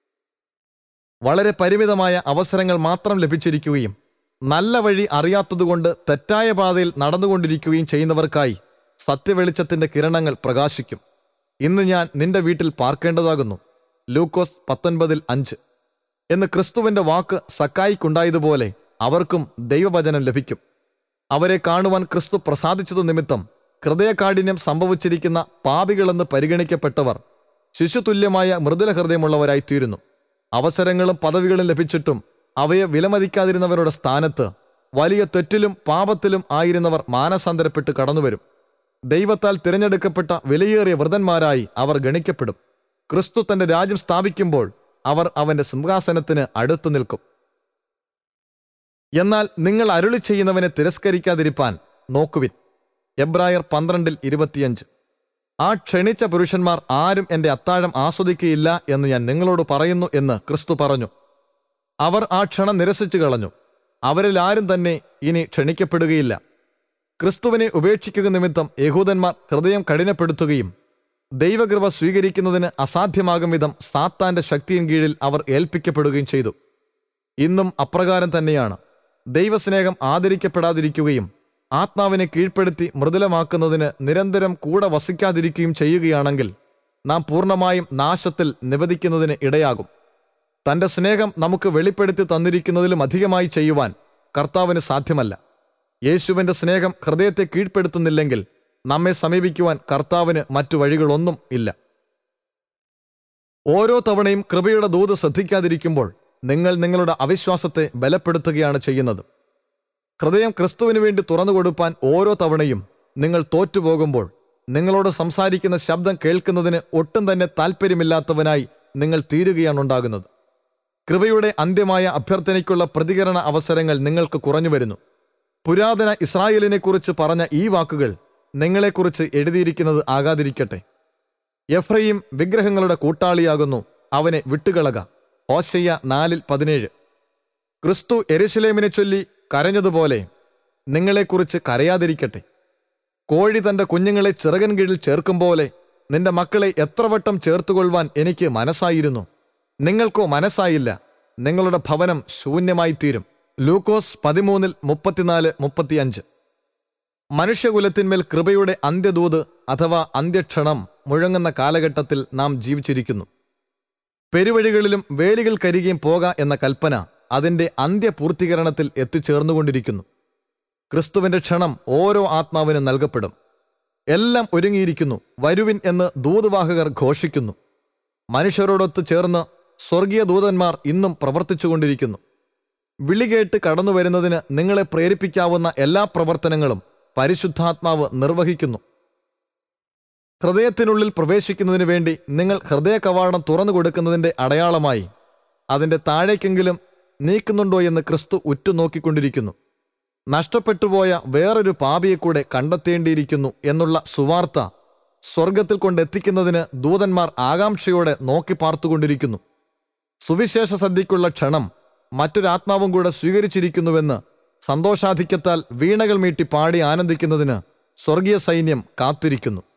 വളരെ പരിമിതമായ അവസരങ്ങൾ മാത്രം ലഭിച്ചിരിക്കുകയും നല്ല വഴി അറിയാത്തതുകൊണ്ട് തെറ്റായ പാതയിൽ നടന്നുകൊണ്ടിരിക്കുകയും ചെയ്യുന്നവർക്കായി സത്യവെളിച്ചത്തിന്റെ കിരണങ്ങൾ പ്രകാശിക്കും ഇന്ന് ഞാൻ നിന്റെ വീട്ടിൽ പാർക്കേണ്ടതാകുന്നു ലൂക്കോസ് പത്തൊൻപതിൽ അഞ്ച് എന്ന് ക്രിസ്തുവിന്റെ വാക്ക് സക്കായിക്കുണ്ടായതുപോലെ അവർക്കും ദൈവവചനം ലഭിക്കും അവരെ കാണുവാൻ ക്രിസ്തു പ്രസാദിച്ചതു നിമിത്തം ഹൃദയകാഠിന്യം സംഭവിച്ചിരിക്കുന്ന പാപികളെന്ന് പരിഗണിക്കപ്പെട്ടവർ ശിശുതുല്യമായ മൃദുല ഹൃദയമുള്ളവരായി തീരുന്നു അവസരങ്ങളും പദവികളും ലഭിച്ചിട്ടും അവയെ വിലമതിക്കാതിരുന്നവരുടെ സ്ഥാനത്ത് വലിയ തെറ്റിലും പാപത്തിലും ആയിരുന്നവർ മാനസാന്തരപ്പെട്ട് കടന്നുവരും ദൈവത്താൽ തിരഞ്ഞെടുക്കപ്പെട്ട വിലയേറിയ വൃതന്മാരായി അവർ ഗണിക്കപ്പെടും ക്രിസ്തു തന്റെ രാജ്യം സ്ഥാപിക്കുമ്പോൾ അവർ അവന്റെ സിംഹാസനത്തിന് അടുത്തു നിൽക്കും എന്നാൽ നിങ്ങൾ അരുളി ചെയ്യുന്നവനെ തിരസ്കരിക്കാതിരിപ്പാൻ നോക്കുവിൻ എബ്രായർ പന്ത്രണ്ടിൽ ഇരുപത്തിയഞ്ച് ആ ക്ഷണിച്ച പുരുഷന്മാർ ആരും എന്റെ അത്താഴം ആസ്വദിക്കുകയില്ല എന്ന് ഞാൻ നിങ്ങളോട് പറയുന്നു എന്ന് ക്രിസ്തു പറഞ്ഞു അവർ ആ ക്ഷണം നിരസിച്ചു കളഞ്ഞു അവരിൽ ആരും തന്നെ ഇനി ക്ഷണിക്കപ്പെടുകയില്ല ക്രിസ്തുവിനെ ഉപേക്ഷിക്കുക നിമിത്തം യഹൂദന്മാർ ഹൃദയം കഠിനപ്പെടുത്തുകയും ദൈവകൃപ സ്വീകരിക്കുന്നതിന് അസാധ്യമാകും വിധം സാത്താന്റെ ശക്തിயின் കീഴിൽ അവർ ഏൽപ്പിക്കപ്പെടുകയും ചെയ്തു ഇന്നും അപ്രകാരം തന്നെയാണ് ദൈവസ്നേഹം ആദരിക്കപ്പെടാതിരിക്കുകയും ആത്മാവിനെ കീഴ്പ്പെടുത്തി മൃദുലമാക്കുന്നതിന് നിരന്തരം കൂടെ വസിക്കാതിരിക്കുകയും ചെയ്യുകയാണെങ്കിൽ നാം പൂർണ്ണമായും നാശത്തിൽ നിവദിക്കുന്നതിന് ഇടയാകും തന്റെ സ്നേഹം നമുക്ക് വെളിപ്പെടുത്തി തന്നിരിക്കുന്നതിലും അധികമായി ചെയ്യുവാൻ കർത്താവിന് സാധ്യമല്ല യേശുവിന്റെ സ്നേഹം ഹൃദയത്തെ കീഴ്പ്പെടുത്തുന്നില്ലെങ്കിൽ നമ്മെ സമീപിക്കുവാൻ കർത്താവിന് മറ്റു വഴികളൊന്നും ഇല്ല ഓരോ തവണയും കൃപയുടെ ദൂത് ശ്രദ്ധിക്കാതിരിക്കുമ്പോൾ നിങ്ങൾ നിങ്ങളുടെ അവിശ്വാസത്തെ ബലപ്പെടുത്തുകയാണ് ചെയ്യുന്നത് ഹൃദയം ക്രിസ്തുവിന് വേണ്ടി തുറന്നു കൊടുപ്പാൻ ഓരോ തവണയും നിങ്ങൾ തോറ്റുപോകുമ്പോൾ നിങ്ങളോട് സംസാരിക്കുന്ന ശബ്ദം കേൾക്കുന്നതിന് ഒട്ടും തന്നെ താല്പര്യമില്ലാത്തവനായി നിങ്ങൾ തീരുകയാണ് ഉണ്ടാകുന്നത് കൃപയുടെ അന്ത്യമായ അഭ്യർത്ഥനയ്ക്കുള്ള പ്രതികരണ അവസരങ്ങൾ നിങ്ങൾക്ക് കുറഞ്ഞു വരുന്നു പുരാതന ഇസ്രായേലിനെക്കുറിച്ച് പറഞ്ഞ ഈ വാക്കുകൾ നിങ്ങളെക്കുറിച്ച് എഴുതിയിരിക്കുന്നത് ആകാതിരിക്കട്ടെ എഫ്രയീം വിഗ്രഹങ്ങളുടെ കൂട്ടാളിയാകുന്നു അവനെ വിട്ടുകളക ഓശയ്യ നാലിൽ പതിനേഴ് ക്രിസ്തു എരുശലേമിനെ ചൊല്ലി കരഞ്ഞതുപോലെ നിങ്ങളെക്കുറിച്ച് കരയാതിരിക്കട്ടെ കോഴി തന്റെ കുഞ്ഞുങ്ങളെ ചിറകൻ കീഴിൽ ചേർക്കും പോലെ നിന്റെ മക്കളെ എത്ര വട്ടം ചേർത്തുകൊള്ളുവാൻ എനിക്ക് മനസ്സായിരുന്നു നിങ്ങൾക്കോ മനസ്സായില്ല നിങ്ങളുടെ ഭവനം ശൂന്യമായി തീരും ലൂക്കോസ് പതിമൂന്നിൽ മുപ്പത്തിനാല് മുപ്പത്തിയഞ്ച് മനുഷ്യകുലത്തിന്മേൽ കൃപയുടെ അന്ത്യദൂത് അഥവാ അന്ത്യക്ഷണം മുഴങ്ങുന്ന കാലഘട്ടത്തിൽ നാം ജീവിച്ചിരിക്കുന്നു പെരുവഴികളിലും വേലികൾക്കരികെയും പോക എന്ന കൽപ്പന അതിന്റെ അന്ത്യപൂർത്തീകരണത്തിൽ എത്തിച്ചേർന്നുകൊണ്ടിരിക്കുന്നു ക്രിസ്തുവിന്റെ ക്ഷണം ഓരോ ആത്മാവിനും നൽകപ്പെടും എല്ലാം ഒരുങ്ങിയിരിക്കുന്നു വരുവിൻ എന്ന് ദൂതുവാഹകർ ഘോഷിക്കുന്നു മനുഷ്യരോടൊത്ത് ചേർന്ന് സ്വർഗീയ ദൂതന്മാർ ഇന്നും പ്രവർത്തിച്ചുകൊണ്ടിരിക്കുന്നു വിളികേട്ട് കടന്നു വരുന്നതിന് നിങ്ങളെ പ്രേരിപ്പിക്കാവുന്ന എല്ലാ പ്രവർത്തനങ്ങളും പരിശുദ്ധാത്മാവ് നിർവഹിക്കുന്നു ഹൃദയത്തിനുള്ളിൽ പ്രവേശിക്കുന്നതിന് വേണ്ടി നിങ്ങൾ ഹൃദയ കവാടം തുറന്നു കൊടുക്കുന്നതിന്റെ അടയാളമായി അതിന്റെ താഴേക്കെങ്കിലും നീക്കുന്നുണ്ടോ എന്ന് ക്രിസ്തു ഉറ്റുനോക്കിക്കൊണ്ടിരിക്കുന്നു നഷ്ടപ്പെട്ടുപോയ വേറൊരു പാപിയെ കൂടെ കണ്ടെത്തേണ്ടിയിരിക്കുന്നു എന്നുള്ള സുവാർത്ത സ്വർഗത്തിൽ കൊണ്ടെത്തിക്കുന്നതിന് ദൂതന്മാർ ആകാംക്ഷയോടെ നോക്കി പാർത്തുകൊണ്ടിരിക്കുന്നു സുവിശേഷ സദ്യക്കുള്ള ക്ഷണം മറ്റൊരാത്മാവും കൂടെ സ്വീകരിച്ചിരിക്കുന്നുവെന്ന് സന്തോഷാധിക്യത്താൽ വീണകൾ മീട്ടി പാടി ആനന്ദിക്കുന്നതിന് സ്വർഗീയ സൈന്യം കാത്തിരിക്കുന്നു